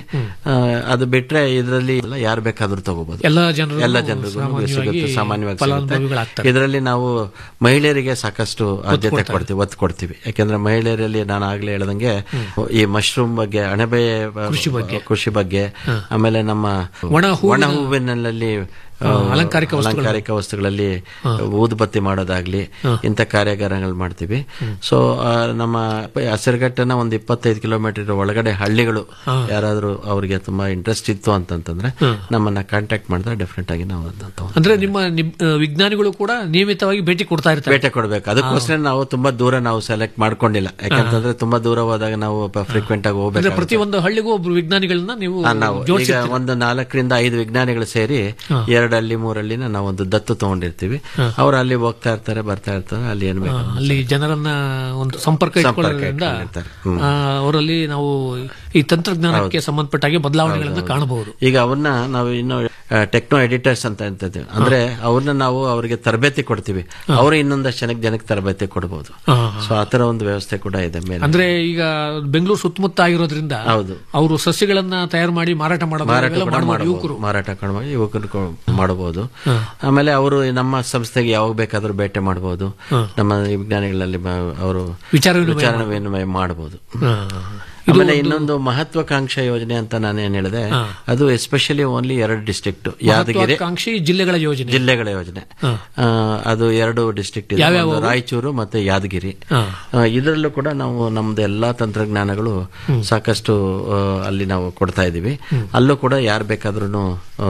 ಅದು ಬಿಟ್ರೆ ಇದರಲ್ಲಿ ಯಾರು ಬೇಕಾದ್ರೂ ತಗೋಬಹುದು ಎಲ್ಲ ಜನರು ಎಲ್ಲ ಜನರಿಗೂ ಸಾಮಾನ್ಯವಾಗಿ ಸಿಗುತ್ತೆ ಸಾಮಾನ್ಯವಾಗಿ ಸಿಗುತ್ತೆ ಫಲಾನುಭವಿಗಳಾಗ್ತಾರೆ. ಇದರಲ್ಲಿ ನಾವು ಮಹಿಳೆಯರಿಗೆ ಸಾಕಷ್ಟು ಆದ್ಯತೆ ಕೊಡ್ತಾರೆ. ಕೊಡ್ತೀವಿ ಒತ್ತು ಕೊಡ್ತೀವಿ ಯಾಕೆಂದ್ರೆ ಮಹಿಳೆಯರಲ್ಲಿ ನಾನು ಆಗ್ಲೇ ಹೇಳ್ದಂಗೆ ಈ ಮಶ್ರೂಮ್ ಬಗ್ಗೆ ಅಣಬೆ ಕೃಷಿ ಬಗ್ಗೆ. ಕೃಷಿ ಬಗ್ಗೆ ಆಮೇಲೆ ನಮ್ಮ ಒಣ ಹೂವಿನ- ಒಣ ಹೂವಿನಲ್ಲಿ ಆ, ಅಲಂಕಾರಿಕ ವಸ್ತುಗಳು. ಅಲಂಕಾರಿಕ ವಸ್ತುಗಳಲ್ಲಿ ಊದುಬತ್ತಿ ಮಾಡೋದಾಗ್ಲಿ ಇಂಥ ಕಾರ್ಯಾಗಾರಗಳು ಮಾಡ್ತೀವಿ ಸೊ ನಮ್ಮ ಹಸಿರುಘಟ್ಟನ ಒಂದು ಇಪ್ಪತ್ತೈದು ಕಿಲೋಮೀಟರ್ ಒಳಗಡೆ ಹಳ್ಳಿಗಳು ಯಾರಾದ್ರೂ ಅವ್ರಿಗೆ ತುಂಬಾ ಇಂಟ್ರೆಸ್ಟ್ ಇತ್ತು ಅಂತಂತಂದ್ರೆ ನಮ್ಮನ್ನ ಕಾಂಟ್ಯಾಕ್ಟ್ ಮಾಡಿದ್ರೆ ಡೆಫಿನೆಟ್ ಆಗಿ ನಾವು ಅದನ್ನ ತಗೊಂಡು ಅಂದ್ರೆ ನಿಮ್ಮ ನಿಮ್- ಆ, ವಿಜ್ಞಾನಿಗಳು ಕೂಡ ನಿಯಮಿತವಾಗಿ ಭೇಟಿ ಕೊಡ್ತಾ ಇರ್ತಾರೆ ಭೇಟಿ ಕೊಡ್ಬೇಕು ಅದಕ್ಕೋಸ್ಕರ ನಾವು ತುಂಬಾ ದೂರ ನಾವು ಸೆಲೆಕ್ಟ್ ಮಾಡ್ಕೊಂಡಿಲ್ಲ ಯಾಕಂತಂದ್ರೆ ತುಂಬಾ ದೂರ ಹೋದಾಗ ನಾವು ಫ್ರೀಕ್ವೆಂಟ್ ಆಗಿ ಅಂದ್ರೆ ಹೋಗ್ಬೇಕು ಪ್ರತಿ ಒಂದು ಹಳ್ಳಿಗೂ ಒಬ್ರು ವಿಜ್ಞಾನಿಗಳನ್ನ ನೀವು ಆ, ನಾವು ಈಗ ಜೋಡಿಸಿರ್ತೀರಿ ಒಂದು ನಾಲ್ಕರಿಂದ ಐದು ವಿಜ್ಞಾನಿಗಳು ಸೇರಿ ಎರಡು ಹಳ್ಳಿ ಮೂರಳ್ಳಿನ ನಾವು ಒಂದು ದತ್ತು ತಗೊಂಡಿರ್ತೀವಿ ಅವ್ರು ಅಲ್ಲಿ ಹೋಗ್ತಾ ಇರ್ತಾರೆ ಬರ್ತಾ ಇರ್ತಾರೆ ಅಲ್ಲಿ ಏನ್ ಬೇಕು ಅಲ್ಲಿ ಜನರನ್ನ ಒಂದು ಸಂಪರ್ಕ ಇಟ್ಕೊಳ್ಳೋದ್ರಿಂದ ಇಟ್ಕೊಂಡಿರ್ತಾರೆ. ಹ್ಮ್. ಆ, ಅವರಲ್ಲಿ ನಾವು ಈ ತಂತ್ರಜ್ಞಾನಕ್ಕೆ ಸಂಬಂಧಪಟ್ಟ ಹಾಗೆ ಬದಲಾವಣೆಗಳನ್ನ ಕಾಣಬಹುದು ಈಗ ಅವನ್ನ ನಾವು ಇನ್ನು ಟೆಕ್ನೋ ಎಡಿಟರ್ಸ್ ಅಂತ ಅಂತಿದ್ದೀವಿ ಅಂದ್ರೆ ಅವ್ರನ್ನ ನಾವು ಅವರಿಗೆ ತರಬೇತಿ ಕೊಡ್ತೀವಿ ಅವರು ಇನ್ನೊಂದಷ್ಟು ಜನಕ್ಕೆ ಜನಕ್ಕೆ ತರಬೇತಿ ಕೊಡಬಹುದು ಸೊ ಆತರ ಒಂದು ವ್ಯವಸ್ಥೆ ಕೂಡ ಇದೆ ಮೇಲೆ ಅಂದ್ರೆ ಈಗ ಬೆಂಗಳೂರು ಸುತ್ತಮುತ್ತ ಆಗಿರೋದ್ರಿಂದ ಹೌದು. ಅವರು ಸಸ್ಯಗಳನ್ನ ತಯಾರು ಮಾಡಿ ಮಾರಾಟ ಮಾಡೋದು ಮಾರಾಟ ಇವೆಲ್ಲ ಕೂಡ ಮಾಡ್ಬೋದು ಮಾಡಬಹುದು ಯುವಕರು ಮಾರಾಟ ಕೂಡ ಮಾಡಿ ಯುವಕರು ಕೊ- ಮಾಡಬಹುದು ಆಮೇಲೆ ಅವರು ನಮ್ಮ ಸಂಸ್ಥೆಗೆ ಯಾವಾಗ ಬೇಕಾದ್ರೂ ಭೇಟಿ ಮಾಡಬಹುದು ನಮ್ಮ ವಿಜ್ಞಾನಿಗಳಲ್ಲಿ ಬ- ಅವರು ವಿಚಾರ ವಿನಿಮಯ ವಿಚಾರ ವಿನಿಮಯ ಮಾಡಬಹುದು ಹಾ. ಆಮೇಲೆ ಇನ್ನೊಂದು ಮಹತ್ವಾಕಾಂಕ್ಷೆ ಯೋಜನೆ ಅಂತ ನಾನು ಏನ್ ಹೇಳಿದೆ ಅದು ಎಸ್ಪೆಷಲಿ ಓನ್ಲಿ ಎರಡು ಡಿಸ್ಟ್ರಿಕ್ಟ್ ಯಾದಗಿರಿ ಮಹತ್ವಾಕಾಂಕ್ಷಿ ಜಿಲ್ಲೆಗಳ ಯೋಜನೆ ಜಿಲ್ಲೆಗಳ ಯೋಜನೆ ಆ, ಅದು ಎರಡು ಡಿಸ್ಟ್ರಿಕ್ಟ್ ಇದೆ ಯಾವ್ಯಾವು ಒಂದು ಅವು? ರಾಯಚೂರು ಮತ್ತೆ ಯಾದಗಿರಿ ಹಾ. ಆ, ಇದರಲ್ಲೂ ಕೂಡ ನಾವು ನಮ್ದು ಎಲ್ಲಾ ತಂತ್ರಜ್ಞಾನಗಳು ಸಾಕಷ್ಟು ಆ, ಅಲ್ಲಿ ನಾವು ಕೊಡ್ತಾ ಇದೀವಿ ಅಲ್ಲೂ ಕೂಡ ಯಾರು ಬೇಕಾದ್ರೂ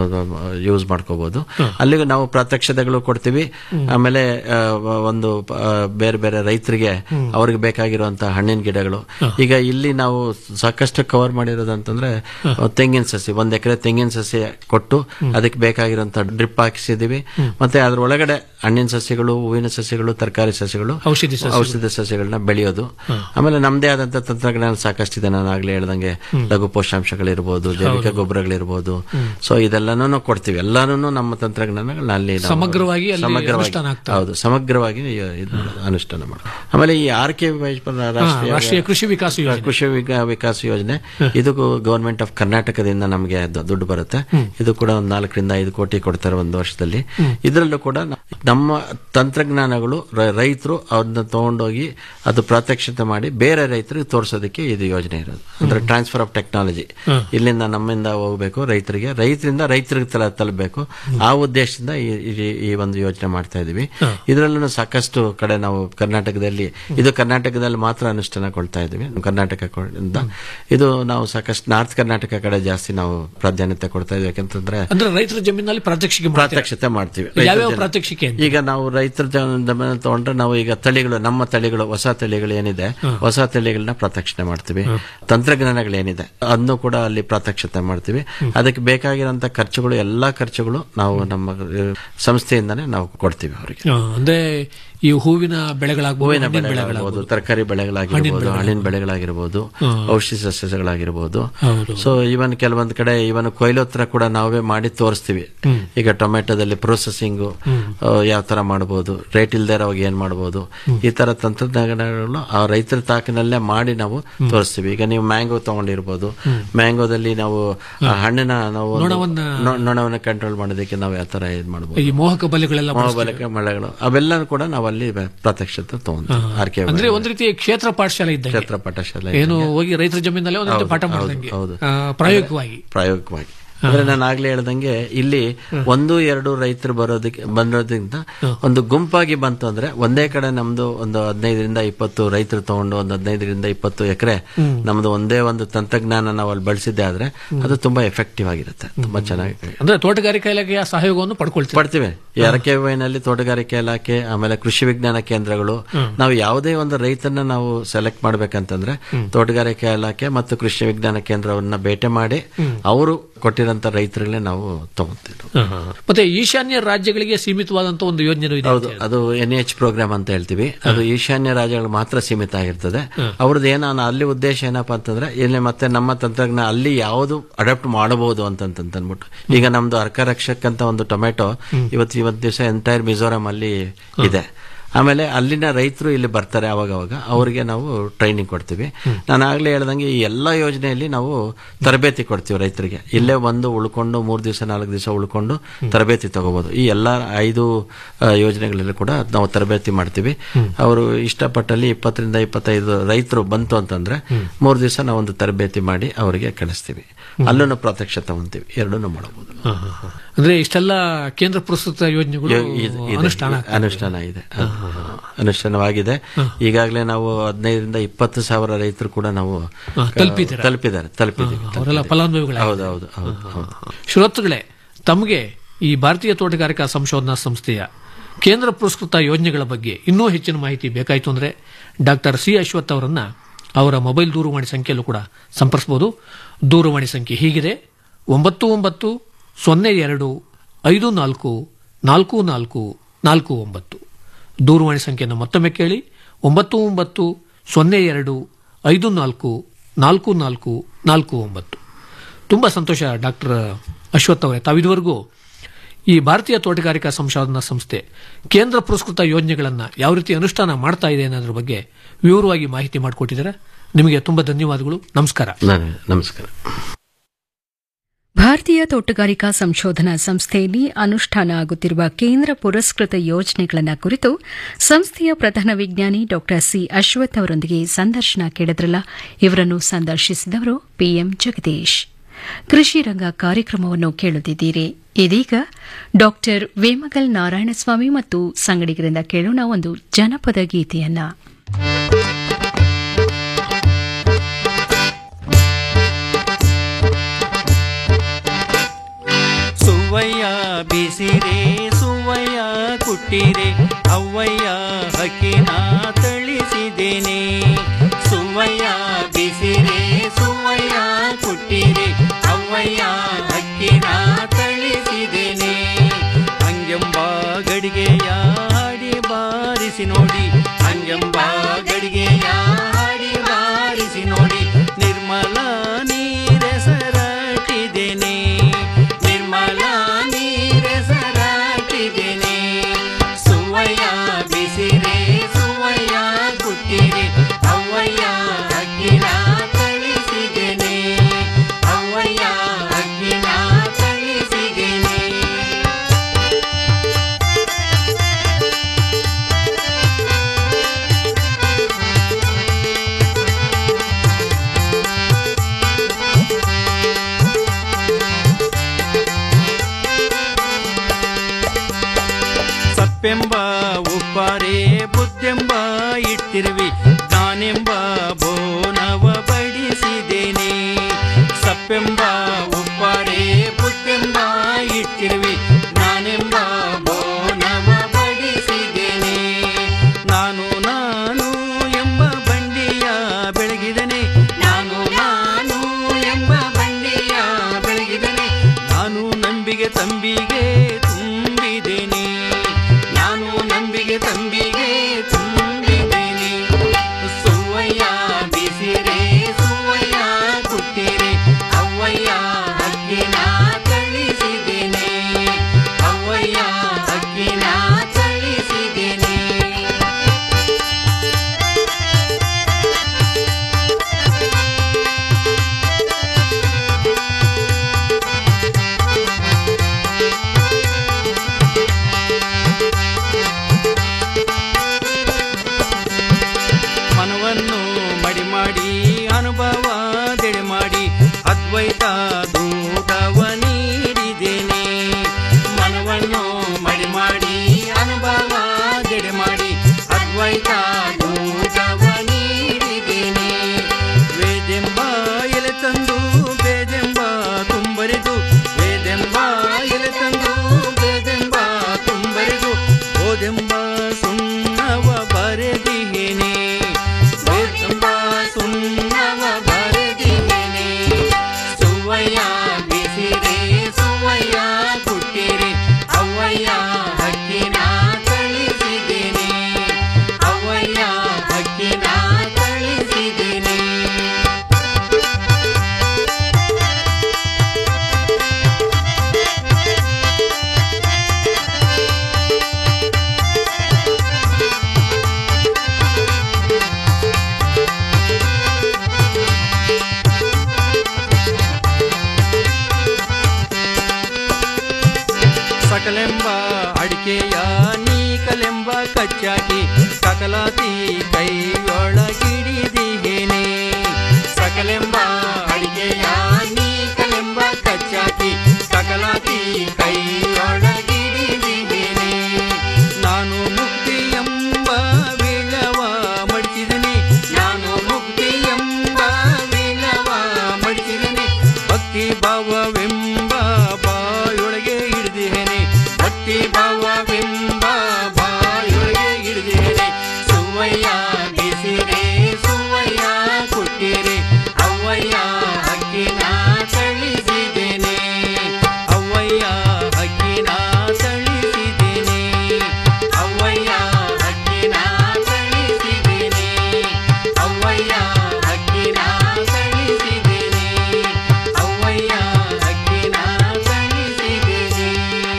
ಯೂಸ್ ಮಾಡ್ಕೋಬಹುದು ಅಲ್ಲಿಗೂ ನಾವು ಪ್ರತ್ಯಕ್ಷತೆಗಳು ಕೊಡ್ತೀವಿ ಆಮೇಲೆ ಆ, ಒಂದು ಆ, ಬೇರೆ ಬೇರೆ ರೈತರಿಗೆ ಅವ್ರಿಗೆ ಬೇಕಾಗಿರುವಂತಹ ಹಣ್ಣಿನ ಗಿಡಗಳು ಈಗ ಇಲ್ಲಿ ನಾವು ಸಾಕಷ್ಟು ಕವರ್ ಮಾಡಿರೋದು ಅಂತಂದ್ರೆ ತೆಂಗಿನ ಸಸಿ ಒಂದ್ ಎಕರೆ ತೆಂಗಿನ ಸಸಿ ಕೊಟ್ಟು ಅದಕ್ಕೆ ಬೇಕಾಗಿರುವಂತ ಡ್ರಿಪ್ ಹಾಕಿಸಿದೀವಿ ಮತ್ತೆ ಅದ್ರ ಒಳಗಡೆ ಹಣ್ಣಿನ ಸಸ್ಯಗಳು ಹೂವಿನ ಸಸ್ಯಗಳು ತರಕಾರಿ ಸಸ್ಯಗಳು ಔಷಧಿ ಸಸ್ಯಗಳು. ಔಷಧಿ ಸಸ್ಯಗಳನ್ನ ಬೆಳೆಯೋದು ಆಮೇಲೆ ನಮ್ದೇ ಆದಂತ ತಂತ್ರಜ್ಞಾನ ಸಾಕಷ್ಟಿದೆ ನಾನು ಆಗ್ಲೇ ಹೇಳ್ದಂಗೆ ಲಘು ಪೋಷಾಂಶಗಳಿರ್ಬೋದು ಜೈವಿಕ ಗೊಬ್ಬರಗಳಿರ್ಬೋದು ಸೊ ಇದೆಲ್ಲಾನು ಕೊಡ್ತೀವಿ ಎಲ್ಲಾನು ನಮ್ಮ ತಂತ್ರಜ್ಞಾನಗಳನ್ನ ಅಲ್ಲಿ ನಾವು ಸಮಗ್ರವಾಗಿ ಅಲ್ಲಿ ಸಮಗ್ರವಾಗಿ ಅನುಷ್ಠಾನ ಆಗ್ತಾ ಹೌದು ಸಮಗ್ರವಾಗಿ ಇದು ಅನುಷ್ಠಾನ ಮಾಡ ಆಮೇಲೆ ಈ ಆರ್ ಕೆ ರಾಷ್ಟ್ರೀಯ ರಾಷ್ಟ್ರೀಯ ಕೃಷಿ ವಿಕಾಸ ಯೋಜನೆ ಕೃಷಿ ವಿಕ- ವಿಕಾಸ ಯೋಜನೆ ಇದು ಗವರ್ಮೆಂಟ್ ಆಫ್ ಕರ್ನಾಟಕದಿಂದ ನಮಗೆ ದು- ದುಡ್ಡು ಬರುತ್ತೆ ಇದು ಕೂಡ ಒಂದು ನಾಲ್ಕರಿಂದ ಐದು ಕೋಟಿ ಕೊಡ್ತಾರೆ ಒಂದು ವರ್ಷದಲ್ಲಿ ಇದರಲ್ಲೂ ಕೂಡ ನ- ನಮ್ಮ ತಂತ್ರಜ್ಞಾನಗಳು ರೈತರು ಅದನ್ನ ತಗೊಂಡೋಗಿ ಅದು ಪ್ರಾತ್ಯಕ್ಷಿತೆ ಮಾಡಿ ಬೇರೆ ರೈತರಿಗೆ ತೋರಿಸೋದಕ್ಕೆ ಇದು ಯೋಜನೆ ಇರೋದು ಅಂದ್ರೆ ಟ್ರಾನ್ಸ್ಫರ್ ಆಫ್ ಟೆಕ್ನಾಲಜಿ ಇಲ್ಲಿಂದ ನಮ್ಮಿಂದ ಹೋಗ್ಬೇಕು ರೈತರಿಗೆ ರೈತರಿಂದ ರೈತರಿಗೆ ತಲ ತಲುಪಬೇಕು ಆ ಉದ್ದೇಶದಿಂದ ಈ- ಈ- ಈ ಒಂದು ಯೋಜನೆ ಮಾಡ್ತಾ ಇದೀವಿ ಇದರಲ್ಲೂ ಸಾಕಷ್ಟು ಕಡೆ ನಾವು ಕರ್ನಾಟಕದಲ್ಲಿ ಇದು ಕರ್ನಾಟಕದಲ್ಲಿ ಮಾತ್ರ ಅನುಷ್ಠಾನಗೊಳ್ತಾ ಇದೀವಿ ಕರ್ನಾಟಕ ಕೊ- ಇಂದ ಇದು ನಾವು ಸಾಕಷ್ಟು ನಾರ್ತ್ ಕರ್ನಾಟಕ ಕಡೆ ಜಾಸ್ತಿ ನಾವು ಪ್ರಾಧಾನ್ಯತೆ ಕೊಡ್ತಾ ಇದೀವಿ ಯಾಕಂತಂದ್ರೆ ಅಂದ್ರೆ ರೈತರ ಜಮೀನಲ್ಲಿ ಪ್ರಾತ್ಯಕ್ಷಿಕೆ ಮಾಡ್ತೀರಾ? ಪ್ರಾತ್ಯಕ್ಷತೆ ಮಾಡ್ತೀವಿ ಯಾವ್ಯಾವ ರೈತರ ಜನ- ಪ್ರಾತ್ಯಕ್ಷಿಕೆ ಅಂತ? ಈಗ ನಾವು ರೈತರ ಜಮೀನು ತಗೊಂಡ್ರೆ ನಾವು ಈಗ ತಳಿಗಳು ನಮ್ಮ ತಳಿಗಳು ಹೊಸ ತಳಿಗಳು ಏನಿದೆ ಹೊಸ ತಳಿಗಳನ್ನ ಪ್ರಾತ್ಯಕ್ಷತೆ ಮಾಡ್ತೀವಿ ತಂತ್ರಜ್ಞಾನಗಳೇನಿದೆ ಅದನ್ನು ಕೂಡ ಅಲ್ಲಿ ಪ್ರಾತ್ಯಕ್ಷತೆ ಮಾಡ್ತೀವಿ ಅದಕ್ಕೆ ಬೇಕಾಗಿರೋಂಥ ಖರ್ಚುಗಳು ಎಲ್ಲಾ ಖರ್ಚುಗಳು ನಾವು ನಮ್ಮ ಅಹ್, ಸಂಸ್ಥೆಯಿಂದಾನೇ ನಾವು ಕೊಡ್ತೀವಿ ಅವರಿಗೆ ಆ, ಅಂದ್ರೆ ಈ ಹೂವಿನ ಬೆಳೆಗಳಾಗ್ಬೋದು ಹೂವಿನ ಹಣ್ಣಿನ ಬೆಳೆಗಳಾಗಿರ್ಬೋದು ತರಕಾರಿ ಬೆಳೆಗಳಾಗಿರ್ಬೋದು ಹಣ್ಣಿನ ಬೆಳೆಗಳಾಗಿರ್ಬೋದು ಔಷಧಿ ಸಸ್ಯಗಳಾಗಿರ್ಬೋದು ಹೌದು. ಸೊ ಇವನ್ ಕೆಲವೊಂದು ಕಡೆ ಇವನ್ ಕೊಯ್ಲು ಹತ್ರ ಕೂಡ ನಾವೇ ಮಾಡಿ ತೋರಿಸ್ತೀವಿ ಹ್ಮ್. ಈಗ ಟೊಮೆಟೊದಲ್ಲಿ ಪ್ರೊಸೆಸಿಂಗ್ ಯಾವ ತರ ಮಾಡಬಹುದು ರೇಟ್ ಇಲ್ದೇ ಇರೋವಾಗ ಏನ್ ಮಾಡಬಹುದು ಈ ತರ ತಂತ್ರಜ್ಞಾನಗಳು ಆ ರೈತರ ತಾಕಿನಲ್ಲೇ ಮಾಡಿ ನಾವು ತೋರಿಸ್ತೀವಿ ಈಗ ನೀವು ಮ್ಯಾಂಗೋ ತಗೊಂಡಿರ್ಬೋದು ಮ್ಯಾಂಗೋದಲ್ಲಿ ನಾವು ಆ ಹಣ್ಣಿನ ನಾವು ಒಂದು ನೊಣವನ್ನ- ನೊ- ನೊಣವನ್ನ ಕಂಟ್ರೋಲ್ ಮಾಡೋದಕ್ಕೆ ನಾವು ಯಾವ ತರ ಇದು ಮಾಡಬಹುದು ಈ ಮೋಹಕ ಬಲೆಗಳೆಲ್ಲ ಬಳಸ್ತೀವಿ. ಮಳೆಗಳು ಮಳೆಗಳು ಅವೆಲ್ಲ ಕೂಡ ನಾವು ಅಲ್ಲಿ ಪ್ರಾತ್ಯಕ್ಷತೆ ತಗೊಂತೀವಿ ಆರ್ಕೆ ಅಂದ್ರೆ ಒಂದ್ ರೀತಿ ಕ್ಷೇತ್ರ ಪಾಠಶಾಲೆ ಇದ್ದಂಗೆ ಕ್ಷೇತ್ರ ಪಾಠಶಾಲೆ ಏನು ಹೋಗಿ ರೈತರ ಜಮೀನಲ್ಲೇ ಒಂದ್ ರೀತಿ ಹೌದು, ಪಾಠ ಹೌದು, ಮಾಡ್ದಂಗೆ ಹೌದು. ಆ, ಪ್ರಾಯೋಗಿಕವಾಗಿ ಪ್ರಾಯೋಗಿಕವಾಗಿ ಅಂದ್ರೆ ನಾನು ಆಗ್ಲೇ ಹೇಳ್ದಂಗೆ ಇಲ್ಲಿ ಒಂದು ಎರಡು ರೈತರು ಬರೋದಕ್ಕೆ ಬಂದಿರೋದ್ರಿಂದ ಒಂದು ಗುಂಪಾಗಿ ಬಂತು ಅಂದ್ರೆ ಒಂದೇ ಕಡೆ ನಮ್ದು ಒಂದು ಹದಿನೈದರಿಂದ ಇಪ್ಪತ್ತು ರೈತರು ತಗೊಂಡು ಒಂದು ಹದಿನೈದರಿಂದ ಇಪ್ಪತ್ತು ಎಕರೆ ಹ್ಮ್. ನಮ್ದು ಒಂದೇ ಒಂದು ತಂತ್ರಜ್ಞಾನ ನಾವು ಅಲ್ಲಿ ಬಳಸಿದ್ದೆ ಆದ್ರೆ ಅದು ತುಂಬಾ ಎಫೆಕ್ಟಿವ್ ಆಗಿರುತ್ತೆ ತುಂಬಾ ಚೆನ್ನಾಗಿ ಅಂದ್ರೆ ತೋಟಗಾರಿಕಾ ಇಲಾಖೆಯ ಸಹಯೋಗವನ್ನು ಪಡ್ಕೊಳ್ತೀವಿ ಪಡ್ತೀವಿ ಈ ಅರಕೆ ವೈನಲ್ಲಿ ತೋಟಗಾರಿಕೆ ಇಲಾಖೆ ಆಮೇಲೆ ಕೃಷಿ ವಿಜ್ಞಾನ ಕೇಂದ್ರಗಳು ನಾವು ಯಾವುದೇ ಒಂದು ರೈತನ ನಾವು ಸೆಲೆಕ್ಟ್ ಮಾಡ್ಬೇಕಂತಂದ್ರೆ ತೋಟಗಾರಿಕೆ ಇಲಾಖೆ ಮತ್ತು ಕೃಷಿ ವಿಜ್ಞಾನ ಕೇಂದ್ರವನ್ನ ಭೇಟಿ ಮಾಡಿ ಅವರು ಕೊಟ್ಟಿರೋಂತ ರೈತರಲ್ಲೇ ನಾವು ತಗೊಂತೀವಿ ಮತ್ತೆ ಈಶಾನ್ಯ ರಾಜ್ಯಗಳಿಗೆ ಸೀಮಿತವಾದಂತ ಒಂದು ಯೋಜನೆ ಇದೆ ಹೌದು ಅದು ಎನ್ ಎಚ್ ಪ್ರೋಗ್ರಾಮ್ ಅಂತ ಹೇಳ್ತೀವಿ ಅದು ಈಶಾನ್ಯ ರಾಜ್ಯಗಳು ಮಾತ್ರ ಸೀಮಿತ ಆಗಿರ್ತದೆ ಅವ್ರದ್ದು ಏನೋ ಅಲ್ಲಿ ಉದ್ದೇಶ ಏನಪ್ಪಾ ಅಂತಂದ್ರೆ ಇಲ್ಲಿ ಮತ್ತೆ ನಮ್ಮ ತಂತ್ರಜ್ಞಾನ ಅಲ್ಲಿ ಯಾವುದು ಅಡಾಪ್ಟ್ ಮಾಡಬಹುದು ಅಂತ ಅಂದ್ಬಿಟ್ಟು ಈಗ ನಮ್ದು ಅರ್ಕ ರಕ್ಷಕ್ ಅಂತ ಒಂದು ಟೊಮೆಟೊ ಇವತ್ತು ಇವತ್ತು ದಿವಸ ಎಂಟೈರ್ ಮಿಜೋರಾಂ ಅಲ್ಲಿ ಇದೆ ಆಮೇಲೆ ಅಲ್ಲಿನ ರೈತರು ಇಲ್ಲಿ ಬರ್ತಾರೆ ಅವಾಗ ಅವಾಗ ಅವರಿಗೆ ನಾವು ಟ್ರೈನಿಂಗ್ ಕೊಡ್ತೀವಿ ನಾನು ಆಗ್ಲೇ ಹೇಳ್ದಂಗೆ ಈ ಎಲ್ಲ ಯೋಜನೆಯಲ್ಲಿ ನಾವು ತರಬೇತಿ ಕೊಡ್ತೀವಿ ರೈತರಿಗೆ ಇಲ್ಲೇ ಬಂದು ಉಳ್ಕೊಂಡು ಮೂರು ದಿವಸ ನಾಲ್ಕು ದಿವಸ ಉಳ್ಕೊಂಡು ತರಬೇತಿ ತಗೋಬಹುದು ಈ ಎಲ್ಲ ಐದು ಆ, ಯೋಜನೆಗಳಲ್ಲಿ ಕೂಡ ನಾವು ತರಬೇತಿ ಮಾಡ್ತೀವಿ ಅವರು ಇಷ್ಟಪಟ್ಟಲ್ಲಿ ಇಪ್ಪತ್ತರಿಂದ ಇಪ್ಪತ್ತೈದು ರೈತರು ಬಂತು ಅಂತಂದ್ರೆ ಮೂರು ದಿವಸ ನಾವು ಒಂದು ತರಬೇತಿ ಮಾಡಿ ಅವರಿಗೆ ಕಳಿಸ್ತೀವಿ ಅಲ್ಲೂ ಪ್ರತ್ಯಕ್ಷ ತಗೊಂತೀವಿ ಎರಡನ್ನೂ ಮಾಡಬಹುದು ಹ, ಹ, ಹ. ಅಂದ್ರೆ ಇಷ್ಟೆಲ್ಲ ಕೇಂದ್ರ ಪುರಸ್ಕೃತ ಯೋಜನೆಗಳು ಇ- ಇದು- ಇದೆ. ಅನುಷ್ಠಾನ ಆಗ್ತಾ ಇದೆ. ಅನುಷ್ಠಾನ ಇದೆ ಅನುಷ್ಠಾನವಾಗಿದೆ ಈಗಾಗಲೇ ನಾವು ಹದಿನೈದರಿಂದ ಇಪ್ಪತ್ತು ಸಾವಿರ ರೈತರು ಕೂಡ ನಾವು ಹ, ತಲುಪಿದ್ದೀರಾ? ತಲುಪಿದ್ದಾರೆ ತಲುಪಿದ್ದೀವಿ ಹ, ಅವರೆಲ್ಲ ಫಲಾನುಭವಿಗಳಾಗಿದ್ದಾರೆ. ಹೌದು ಹೌದು ಹೌದು ಹೌದು ಶ್ರೋತೃಗಳೇ ತಮಗೆ ಈ ಭಾರತೀಯ ತೋಟಗಾರಿಕಾ ಸಂಶೋಧನಾ ಸಂಸ್ಥೆಯ ಕೇಂದ್ರ ಪುರಸ್ಕೃತ ಯೋಜನೆಗಳ ಬಗ್ಗೆ ಇನ್ನೂ ಹೆಚ್ಚಿನ ಮಾಹಿತಿ ಬೇಕಾಯಿತು ಅಂದ್ರೆ ಡಾಕ್ಟರ್ ಸಿ ಅಶ್ವಥ್ ಅವರನ್ನ ಅವರ ಮೊಬೈಲ್ ದೂರವಾಣಿ ಸಂಖ್ಯೆಯಲ್ಲೂ ಕೂಡ ಸಂಪರ್ಸಬಹುದು ದೂರವಾಣಿ ಸಂಖ್ಯೆ ಹೀಗಿದೆ ಒಂಬತ್ತು ಒಂಬತ್ತು ಸೊನ್ನೆ ಎರಡು ಐದು ನಾಲ್ಕು ನಾಲ್ಕು ನಾಲ್ಕು ನಾಲ್ಕು ಒಂಬತ್ತು ದೂರವಾಣಿ ಸಂಖ್ಯೆಯನ್ನು ಮತ್ತೊಮ್ಮೆ ಕೇಳಿ ಒಂಬತ್ತು ಒಂಬತ್ತು ಸೊನ್ನೆ ಎರಡು ಐದು ನಾಲ್ಕು ನಾಲ್ಕು ನಾಲ್ಕು ನಾಲ್ಕು ಒಂಬತ್ತು ತುಂಬ ಸಂತೋಷ ಡಾಕ್ಟರ್ ಅಶ್ವಥ್ ಅವರೇ ತಾವಿದುವರೆಗೂ ಈ ಭಾರತೀಯ ತೋಟಗಾರಿಕಾ ಸಂಶೋಧನಾ ಸಂಸ್ಥೆ ಕೇಂದ್ರ ಪುರಸ್ಕೃತ ಯೋಜನೆಗಳನ್ನು ಯಾವ ರೀತಿ ಅನುಷ್ಠಾನ ಮಾಡ್ತಾ ಇದೆ ಅನ್ನೋದ್ರ ಬಗ್ಗೆ ವಿವರವಾಗಿ ಮಾಹಿತಿ ಮಾಡಿಕೊಟ್ಟಿದ್ದಾರೆ ನಿಮಗೆ ತುಂಬ ಧನ್ಯವಾದಗಳು ನಮಸ್ಕಾರ ನಮಸ್ಕಾರ ಭಾರತೀಯ ತೋಟಗಾರಿಕಾ ಸಂಶೋಧನಾ ಸಂಸ್ಥೆಯಲ್ಲಿ ಅನುಷ್ಠಾನ ಆಗುತ್ತಿರುವ ಕೇಂದ್ರ ಪುರಸ್ಕೃತ ಯೋಜನೆಗಳನ್ನು ಕುರಿತು ಸಂಸ್ಥೆಯ ಪ್ರಧಾನ ವಿಜ್ಞಾನಿ ಡಾ ಸಿ ಅಶ್ವಥ್ ಅವರೊಂದಿಗೆ ಸಂದರ್ಶನ ಕೇಳಿದ್ರಲ್ಲ ಇವರನ್ನು ಸಂದರ್ಶಿಸಿದವರು ಪಿಎಂ ಜಗದೀಶ್ ಕೃಷಿ ರಂಗ ಕಾರ್ಯಕ್ರಮವನ್ನು ಕೇಳುತ್ತಿದ್ದೀರಿ ಇದೀಗ ಡಾಕ್ಟರ್ ವೇಮಗಲ್ ನಾರಾಯಣಸ್ವಾಮಿ ಮತ್ತು ಸಂಗಡಿಗರಿಂದ ಕೇಳೋಣ ಒಂದು ಜನಪದ ಗೀತೆಯನ್ನ ಸುವಯ್ಯ ಬಿಸಿರೆ ಸುವಯ್ಯ ಕುಟ್ಟಿರೆ ಅವ್ವಯ್ಯ ಹಕ್ಕಿನ ತಳಿಸಿದ್ದೇನೆ ಸುವಯ್ಯ ಬಿಸಿರೆ ಸುವಯ್ಯ ಕುಟ್ಟಿರೆ ಅವ್ವಯ್ಯ ಹಕ್ಕಿನ ತಳಿಸಿದ್ದೇನೆ ಹಂಗೆಂಬ ಗಡಿಗೆಯ ಹಾಡಿ ಬಾರಿಸಿ ನೋಡಿ ಹಂಗೆಂಬ ಗಡಿಗೆಯ ಹಾಡಿ ಬಾರಿಸಿ ನೋಡಿ ನಿರ್ಮಲ ನೀರೆಸರಾಟಿದ್ದೇನೆ ನಿರ್ಮಲ ನೀರೆಸರಾಟಿದ್ದೇನೆ ಸುವಯ್ಯ ಬಿಸಿರೆ ಸುವಯ್ಯ ಕುಟ್ಟಿರೆ ಅವ್ವಯ್ಯ ಅಕ್ಕಿನ ಕಳಿಸಿದ್ದೇನೆ ಅವ್ವಯ್ಯ ಅಕ್ಕಿನ ಕಳಿಸಿದ್ದೇನೆ ಸಪ್ಪೆಂಬ ಉಪ್ಪಾರೆ ಬುದ್ದೆಂಬ ಇಟ್ಟಿರುವಿ ನಾನೆಂಬ ಬೋನವ ಬಡಿಸಿದ್ದೇನೆ ಸಪ್ಪೆಂಬ ಉಪ್ಪಾರೆ ಬುದ್ದೆಂಬ ಇಟ್ಟಿರುವಿ ನಾನೆಂಬ ಬೋನವ ಬಡಿಸಿದ್ದೇನೆ ನಾನು ನಾನು ಎಂಬ ಬಂಡಿಯ ಬೆಳಗಿದನೆ ನಾನು ನಾನು ಎಂಬ ಬಂಡಿಯ ಬೆಳಗಿದನೆ ನಾನು ನಂಬಿಗೆ ತಂಬಿಗೆ ತುಂಬಿದ್ದೇನೆ ನಾನು ನಂಬಿಗೆ ತಂಬಿಗೆ ತುಂಬಿದ್ದೇನೆ ಸುವಯ್ಯ ಬಿಸಿರೆ ಸುವಯ್ಯ ಕುಟ್ಟಿರೆ ಅವ್ವಯ್ಯ ಅಕ್ಕಿನ ಕಳಿಸಿದ್ದೇನೆ ಅವ್ವಯ್ಯ ಅಕ್ಕಿನ ಕಳಿಸಿದ್ದೇನೆ ಸಕಲೆಂಬ ಅಡಿಕೆಯ ನೀಕಲೆಂಬ ಕಚ್ಚಾಕಿ ಸಕಲಾತಿ ಕೈಯೊಳಗಿಡಿದಿಹೇನೆ ಸಕಲೆಂಬ ಅಡಿಕೆಯ ನೀಕಲೆಂಬ ಕಚ್ಚಾಕಿ ಸಕಲಾತಿ ಕೈಯೊಳಗಿಡಿದಿಹೇನೆ ನಾನು ಮುಕ್ತಿ ಎಂಬ ವಿಳವ ಮಡಿಸಿದನೆ ನಾನು ಮುಕ್ತಿ ಎಂಬ ವಿಳವ ಮಡಿಸಿದನೆ ಭಕ್ತಿ ಭಾವವೆಂಬ ಬಾಯೊಳಗೆ ಹಿಡಿದಿಹೇನೆ ಭಕ್ತಿ ಭಾವವೆಂಬ ಬಾಯೊಳಗೆ ಹಿಡಿದಿಹೇನೆ ಸುವಯ್ಯ ಬಿಸಿರೆ ಸುವಯ್ಯ ಕೊಟ್ಟಿರೆ ಅವ್ವಯ್ಯ ಹಕ್ಕಿನ ತಳಿಸಿದ್ದೇನೆ ಅವ್ವಯ್ಯ ಹಕ್ಕಿನ ತಳಿಸಿದ್ದೇನೆ ಅವ್ವಯ್ಯ ಹಕ್ಕಿನ ತಳಿಸಿದ್ದೇನೆ ಅವ್ವಯ್ಯ ಹಕ್ಕಿನ ತಳಿಸಿದ್ದೇನೆ ಅವ್ವಯ್ಯ ಹಕ್ಕಿನ ತಳಿಸಿದ್ದೇನೆ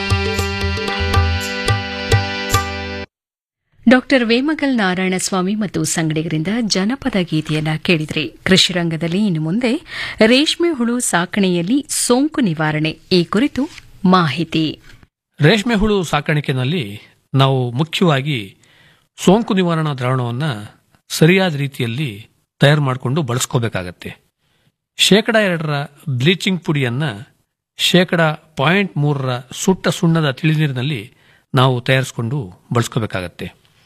ಡಾಕ್ಟರ್ ವೇಮಗಲ್ ನಾರಾಯಣಸ್ವಾಮಿ ಮತ್ತು ಸಂಗಡಿಗರಿಂದ ಜನಪದ ಗೀತೆಯನ್ನ ಕೇಳಿದ್ರಿ ಕೃಷಿ ರಂಗದಲ್ಲಿ ಇನ್ನು ಮುಂದೆ ರೇಷ್ಮೆ ಹುಳು ಸಾಕಣೆಯಲ್ಲಿ ಸೋಂಕು ನಿವಾರಣೆ ಈ ಕುರಿತು ಮಾಹಿತಿ ರೇಷ್ಮೆ ಹುಳು ಸಾಕಾಣಿಕೆನಲ್ಲಿ ನಾವು ಮುಖ್ಯವಾಗಿ ಸೋಂಕು ನಿವಾರಣಾ ದ್ರಾವಣವನ್ನು ಸರಿಯಾದ ರೀತಿಯಲ್ಲಿ ತಯಾರು ಮಾಡಿಕೊಂಡು ಬಳಸ್ಕೋಬೇಕಾಗತ್ತೆ ಶೇಕಡ ಎರಡರ ಬ್ಲೀಚಿಂಗ್ ಪುಡಿಯನ್ನು ಶೇಕಡ ಪಾಯಿಂಟ್ ಮೂರರ ಸುಟ್ಟ ಸುಣ್ಣದ ತಿಳಿನೀರಿನಲ್ಲಿ ನಾವು ತಯಾರಿಸಿಕೊಂಡು ಬಳಸ್ಕೋಬೇಕಾಗತ್ತೆ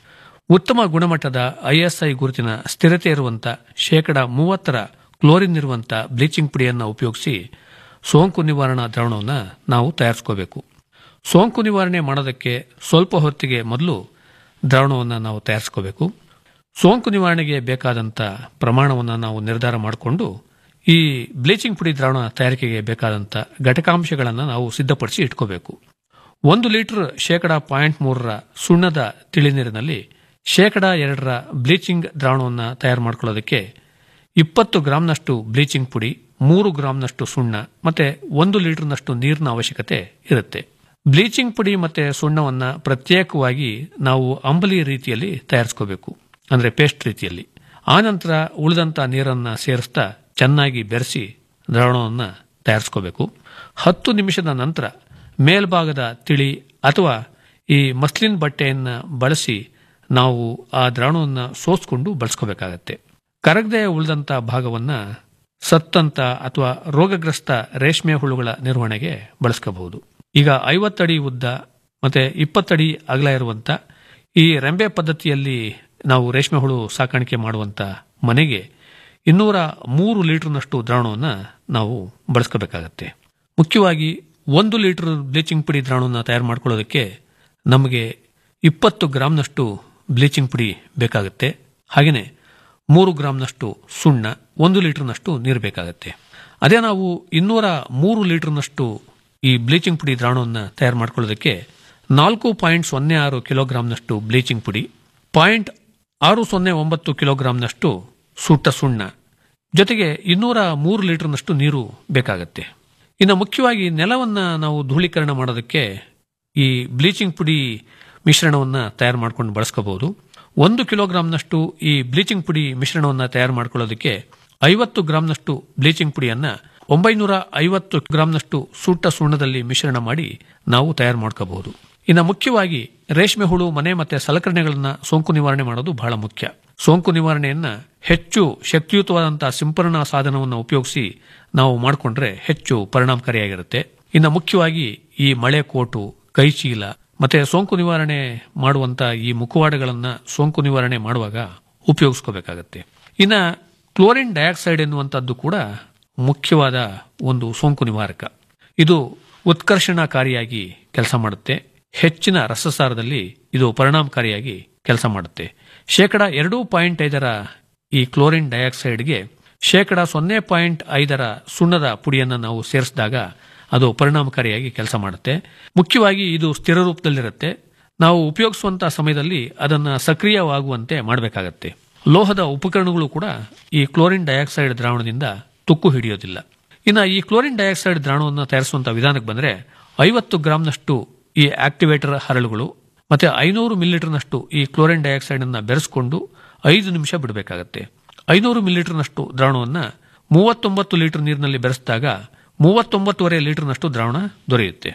ಉತ್ತಮ ಗುಣಮಟ್ಟದ ಐಎಸ್ಐ ಗುರುತಿನ ಸ್ಥಿರತೆ ಇರುವಂಥ ಶೇಕಡ ಮೂವತ್ತರ ಕ್ಲೋರಿನ್ ಇರುವಂಥ ಬ್ಲೀಚಿಂಗ್ ಪುಡಿಯನ್ನು ಉಪಯೋಗಿಸಿ ಸೋಂಕು ನಿವಾರಣಾ ದ್ರಾವಣವನ್ನು ನಾವು ತಯಾರಿಸ್ಕೋಬೇಕು ಸೋಂಕು ನಿವಾರಣೆ ಮಾಡೋದಕ್ಕೆ ಸ್ವಲ್ಪ ಹೊತ್ತಿಗೆ ಮೊದಲು ದ್ರಾವಣವನ್ನು ನಾವು ತಯಾರಿಸ್ಕೋಬೇಕು ಸೋಂಕು ನಿವಾರಣೆಗೆ ಬೇಕಾದಂಥ ಪ್ರಮಾಣವನ್ನು ನಾವು ನಿರ್ಧಾರ ಮಾಡಿಕೊಂಡು ಈ ಬ್ಲೀಚಿಂಗ್ ಪುಡಿ ದ್ರಾವಣ ತಯಾರಿಕೆಗೆ ಬೇಕಾದಂಥ ಘಟಕಾಂಶಗಳನ್ನು ನಾವು ಸಿದ್ಧಪಡಿಸಿ ಇಟ್ಕೋಬೇಕು ಒಂದು ಲೀಟರ್ ಶೇಕಡ ಪಾಯಿಂಟ್ ಮೂರರ ಸುಣ್ಣದ ತಿಳಿನೀರಿನಲ್ಲಿ ಶೇಕಡ ಎರಡರ ಬ್ಲೀಚಿಂಗ್ ದ್ರಾವಣವನ್ನು ತಯಾರು ಮಾಡ್ಕೊಳ್ಳೋದಕ್ಕೆ ಇಪ್ಪತ್ತು ಗ್ರಾಂನಷ್ಟು ಬ್ಲೀಚಿಂಗ್ ಪುಡಿ ಮೂರು ಗ್ರಾಂನಷ್ಟು ಸುಣ್ಣ ಮತ್ತೆ ಒಂದು ಲೀಟರ್ನಷ್ಟು ನೀರಿನ ಅವಶ್ಯಕತೆ ಇರುತ್ತೆ ಬ್ಲೀಚಿಂಗ್ ಪುಡಿ ಮತ್ತೆ ಸುಣ್ಣವನ್ನು ಪ್ರತ್ಯೇಕವಾಗಿ ನಾವು ಅಂಬಲಿ ರೀತಿಯಲ್ಲಿ ತಯಾರಿಸ್ಕೋಬೇಕು ಅಂದ್ರೆ ಪೇಸ್ಟ್ ರೀತಿಯಲ್ಲಿ ಆನಂತರ ಉಳಿದಂತ ನೀರನ್ನು ಸೇರಿಸ್ತಾ ಚೆನ್ನಾಗಿ ಬೆರೆಸಿ ದ್ರಾವಣವನ್ನು ತಯಾರಿಸ್ಕೋಬೇಕು ಹತ್ತು ನಿಮಿಷದ ನಂತರ ಮೇಲ್ಭಾಗದ ತಿಳಿ ಅಥವಾ ಈ ಮಸ್ಲಿನ್ ಬಟ್ಟೆಯನ್ನು ಬಳಸಿ ನಾವು ಆ ದ್ರಾವಣವನ್ನು ಸೋಸ್ಕೊಂಡು ಬಳಸ್ಕೋಬೇಕಾಗತ್ತೆ ಕರಗದೆ ಉಳಿದಂತ ಭಾಗವನ್ನ ಸತ್ತಂತ ಅಥವಾ ರೋಗಗ್ರಸ್ತ ರೇಷ್ಮೆ ಹುಳುಗಳ ನಿರ್ವಹಣೆಗೆ ಬಳಸ್ಕೋಬಹುದು ಈಗ ಐವತ್ತಡಿ ಉದ್ದ ಮತ್ತೆ ಇಪ್ಪತ್ತಡಿ ಅಗಲ ಇರುವಂತ ಈ ರೆಂಬೆ ಪದ್ಧತಿಯಲ್ಲಿ ನಾವು ರೇಷ್ಮೆ ಹುಳು ಸಾಕಾಣಿಕೆ ಮಾಡುವಂತ ಮನೆಗೆ ಇನ್ನೂರ ಮೂರು ಲೀಟರ್ನಷ್ಟು ದ್ರಾವಣವನ್ನು ನಾವು ಬಳಸ್ಕೋಬೇಕಾಗತ್ತೆ ಮುಖ್ಯವಾಗಿ ಒಂದು ಲೀಟರ್ ಬ್ಲೀಚಿಂಗ್ ಪುಡಿ ದ್ರಾವಣವನ್ನು ತಯಾರು ಮಾಡ್ಕೊಳ್ಳೋದಕ್ಕೆ ನಮಗೆ ಇಪ್ಪತ್ತು ಗ್ರಾಂನಷ್ಟು ಬ್ಲೀಚಿಂಗ್ ಪುಡಿ ಬೇಕಾಗುತ್ತೆ ಹಾಗೆಯೇ ಮೂರು ಗ್ರಾಂನಷ್ಟು ಸುಣ್ಣ ಒಂದು ಲೀಟರ್ನಷ್ಟು ನೀರು ಬೇಕಾಗುತ್ತೆ ಅದೇ ನಾವು ಇನ್ನೂರ ಮೂರು ಲೀಟರ್ನಷ್ಟು ಈ ಬ್ಲೀಚಿಂಗ್ ಪುಡಿ ದ್ರಾವಣವನ್ನು ತಯಾರು ಮಾಡ್ಕೊಳ್ಳೋದಕ್ಕೆ ನಾಲ್ಕು ಪಾಯಿಂಟ್ ಸೊನ್ನೆ ಆರು ಕಿಲೋಗ್ರಾಂನಷ್ಟು ಬ್ಲೀಚಿಂಗ್ ಪುಡಿ ಪಾಯಿಂಟ್ ಆರು ಸೊನ್ನೆ ಒಂಬತ್ತು ಕಿಲೋಗ್ರಾಂನಷ್ಟು ಸುಟ್ಟ ಸುಣ್ಣ ಜೊತೆಗೆ ಇನ್ನೂರ ಮೂರು ಲೀಟರ್ನಷ್ಟು ನೀರು ಬೇಕಾಗತ್ತೆ ಇನ್ನು ಮುಖ್ಯವಾಗಿ ನೆಲವನ್ನ ನಾವು ಧೂಳೀಕರಣ ಮಾಡೋದಕ್ಕೆ ಈ ಬ್ಲೀಚಿಂಗ್ ಪುಡಿ ಮಿಶ್ರಣವನ್ನು ತಯಾರು ಮಾಡ್ಕೊಂಡು ಬಳಸ್ಕೋಬಹುದು ಒಂದು ಕಿಲೋಗ್ರಾಂನಷ್ಟು ಈ ಬ್ಲೀಚಿಂಗ್ ಪುಡಿ ಮಿಶ್ರಣವನ್ನು ತಯಾರು ಮಾಡ್ಕೊಳ್ಳೋದಕ್ಕೆ ಐವತ್ತು ಗ್ರಾಂನಷ್ಟು ಬ್ಲೀಚಿಂಗ್ ಪುಡಿಯನ್ನ ಒಂಬೈನೂರ ಐವತ್ತು ಗ್ರಾಂನಷ್ಟು ಸುಟ್ಟ ಸುಣ್ಣದಲ್ಲಿ ಮಿಶ್ರಣ ಮಾಡಿ ನಾವು ತಯಾರು ಮಾಡ್ಕೋಬಹುದು ಇನ್ನು ಮುಖ್ಯವಾಗಿ ರೇಷ್ಮೆ ಹುಳು ಮನೆ ಮತ್ತೆ ಸಲಕರಣೆಗಳನ್ನ ಸೋಂಕು ನಿವಾರಣೆ ಮಾಡೋದು ಬಹಳ ಮುಖ್ಯ ಸೋಂಕು ನಿವಾರಣೆಯನ್ನ ಹೆಚ್ಚು ಶಕ್ತಿಯುತವಾದಂತಹ ಸಿಂಪರಣಾ ಸಾಧನವನ್ನು ಉಪಯೋಗಿಸಿ ನಾವು ಮಾಡಿಕೊಂಡ್ರೆ ಹೆಚ್ಚು ಪರಿಣಾಮಕಾರಿಯಾಗಿರುತ್ತೆ ಇನ್ನು ಮುಖ್ಯವಾಗಿ ಈ ಮಳೆ ಕೋಟು ಕೈಚೀಲ ಮತ್ತೆ ಸೋಂಕು ನಿವಾರಣೆ ಮಾಡುವಂತ ಈ ಮುಖವಾಡಗಳನ್ನ ಸೋಂಕು ನಿವಾರಣೆ ಮಾಡುವಾಗ ಉಪಯೋಗಿಸ್ಕೋಬೇಕಾಗತ್ತೆ ಇನ್ನ ಕ್ಲೋರಿನ್ ಡೈಆಕ್ಸೈಡ್ ಎನ್ನುವಂಥದ್ದು ಕೂಡ ಮುಖ್ಯವಾದ ಒಂದು ಸೋಂಕು ನಿವಾರಕ ಇದು ಉತ್ಕರ್ಷಣಕಾರಿಯಾಗಿ ಕೆಲಸ ಮಾಡುತ್ತೆ ಹೆಚ್ಚಿನ ರಸಸಾರದಲ್ಲಿ ಇದು ಪರಿಣಾಮಕಾರಿಯಾಗಿ ಕೆಲಸ ಮಾಡುತ್ತೆ ಶೇಕಡ ಎರಡು ಪಾಯಿಂಟ್ ಐದರ ಈ ಕ್ಲೋರಿನ್ ಡೈಆಕ್ಸೈಡ್ಗೆ ಶೇಕಡ ಸೊನ್ನೆ ಪಾಯಿಂಟ್ ಐದರ ಸುಣ್ಣದ ಪುಡಿಯನ್ನು ನಾವು ಸೇರಿಸಿದಾಗ ಅದು ಪರಿಣಾಮಕಾರಿಯಾಗಿ ಕೆಲಸ ಮಾಡುತ್ತೆ ಮುಖ್ಯವಾಗಿ ಇದು ಸ್ಥಿರ ರೂಪದಲ್ಲಿರುತ್ತೆ ನಾವು ಉಪಯೋಗಿಸುವಂತಹ ಸಮಯದಲ್ಲಿ ಅದನ್ನು ಸಕ್ರಿಯವಾಗುವಂತೆ ಮಾಡಬೇಕಾಗತ್ತೆ ಲೋಹದ ಉಪಕರಣಗಳು ಕೂಡ ಈ ಕ್ಲೋರಿನ್ ಡೈಆಕ್ಸೈಡ್ ದ್ರಾವಣದಿಂದ ತುಕ್ಕು ಹಿಡಿಯೋದಿಲ್ಲ ಇನ್ನು ಈ ಕ್ಲೋರಿನ್ ಡೈಆಕ್ಸೈಡ್ ದ್ರಾವಣವನ್ನು ತಯಾರಿಸುವಂತಹ ವಿಧಾನಕ್ಕೆ ಬಂದರೆ ಐವತ್ತು ಗ್ರಾಂನಷ್ಟು ಈ ಆಕ್ಟಿವೇಟರ್ ಹರಳುಗಳು ಮತ್ತೆ ಐನೂರು ಮಿಲಿಲೀಟರ್ನಷ್ಟು ಈ ಕ್ಲೋರಿನ್ ಡೈಆಕ್ಸೈಡ್ ಅನ್ನ ಬೆರೆಸಿಕೊಂಡು ಐದು ನಿಮಿಷ ಬಿಡಬೇಕಾಗತ್ತೆ ಐನೂರು ಮಿಲಿಲೀಟರ್ನಷ್ಟು ದ್ರಾವಣವನ್ನು ಮೂವತ್ತೊಂಬತ್ತು ಲೀಟರ್ ನೀರಿನಲ್ಲಿ ಬೆರೆಸಿದಾಗ ಮೂವತ್ತೊಂಬತ್ತುವರೆ ಲೀಟರ್ನಷ್ಟು ದ್ರಾವಣ ದೊರೆಯುತ್ತೆ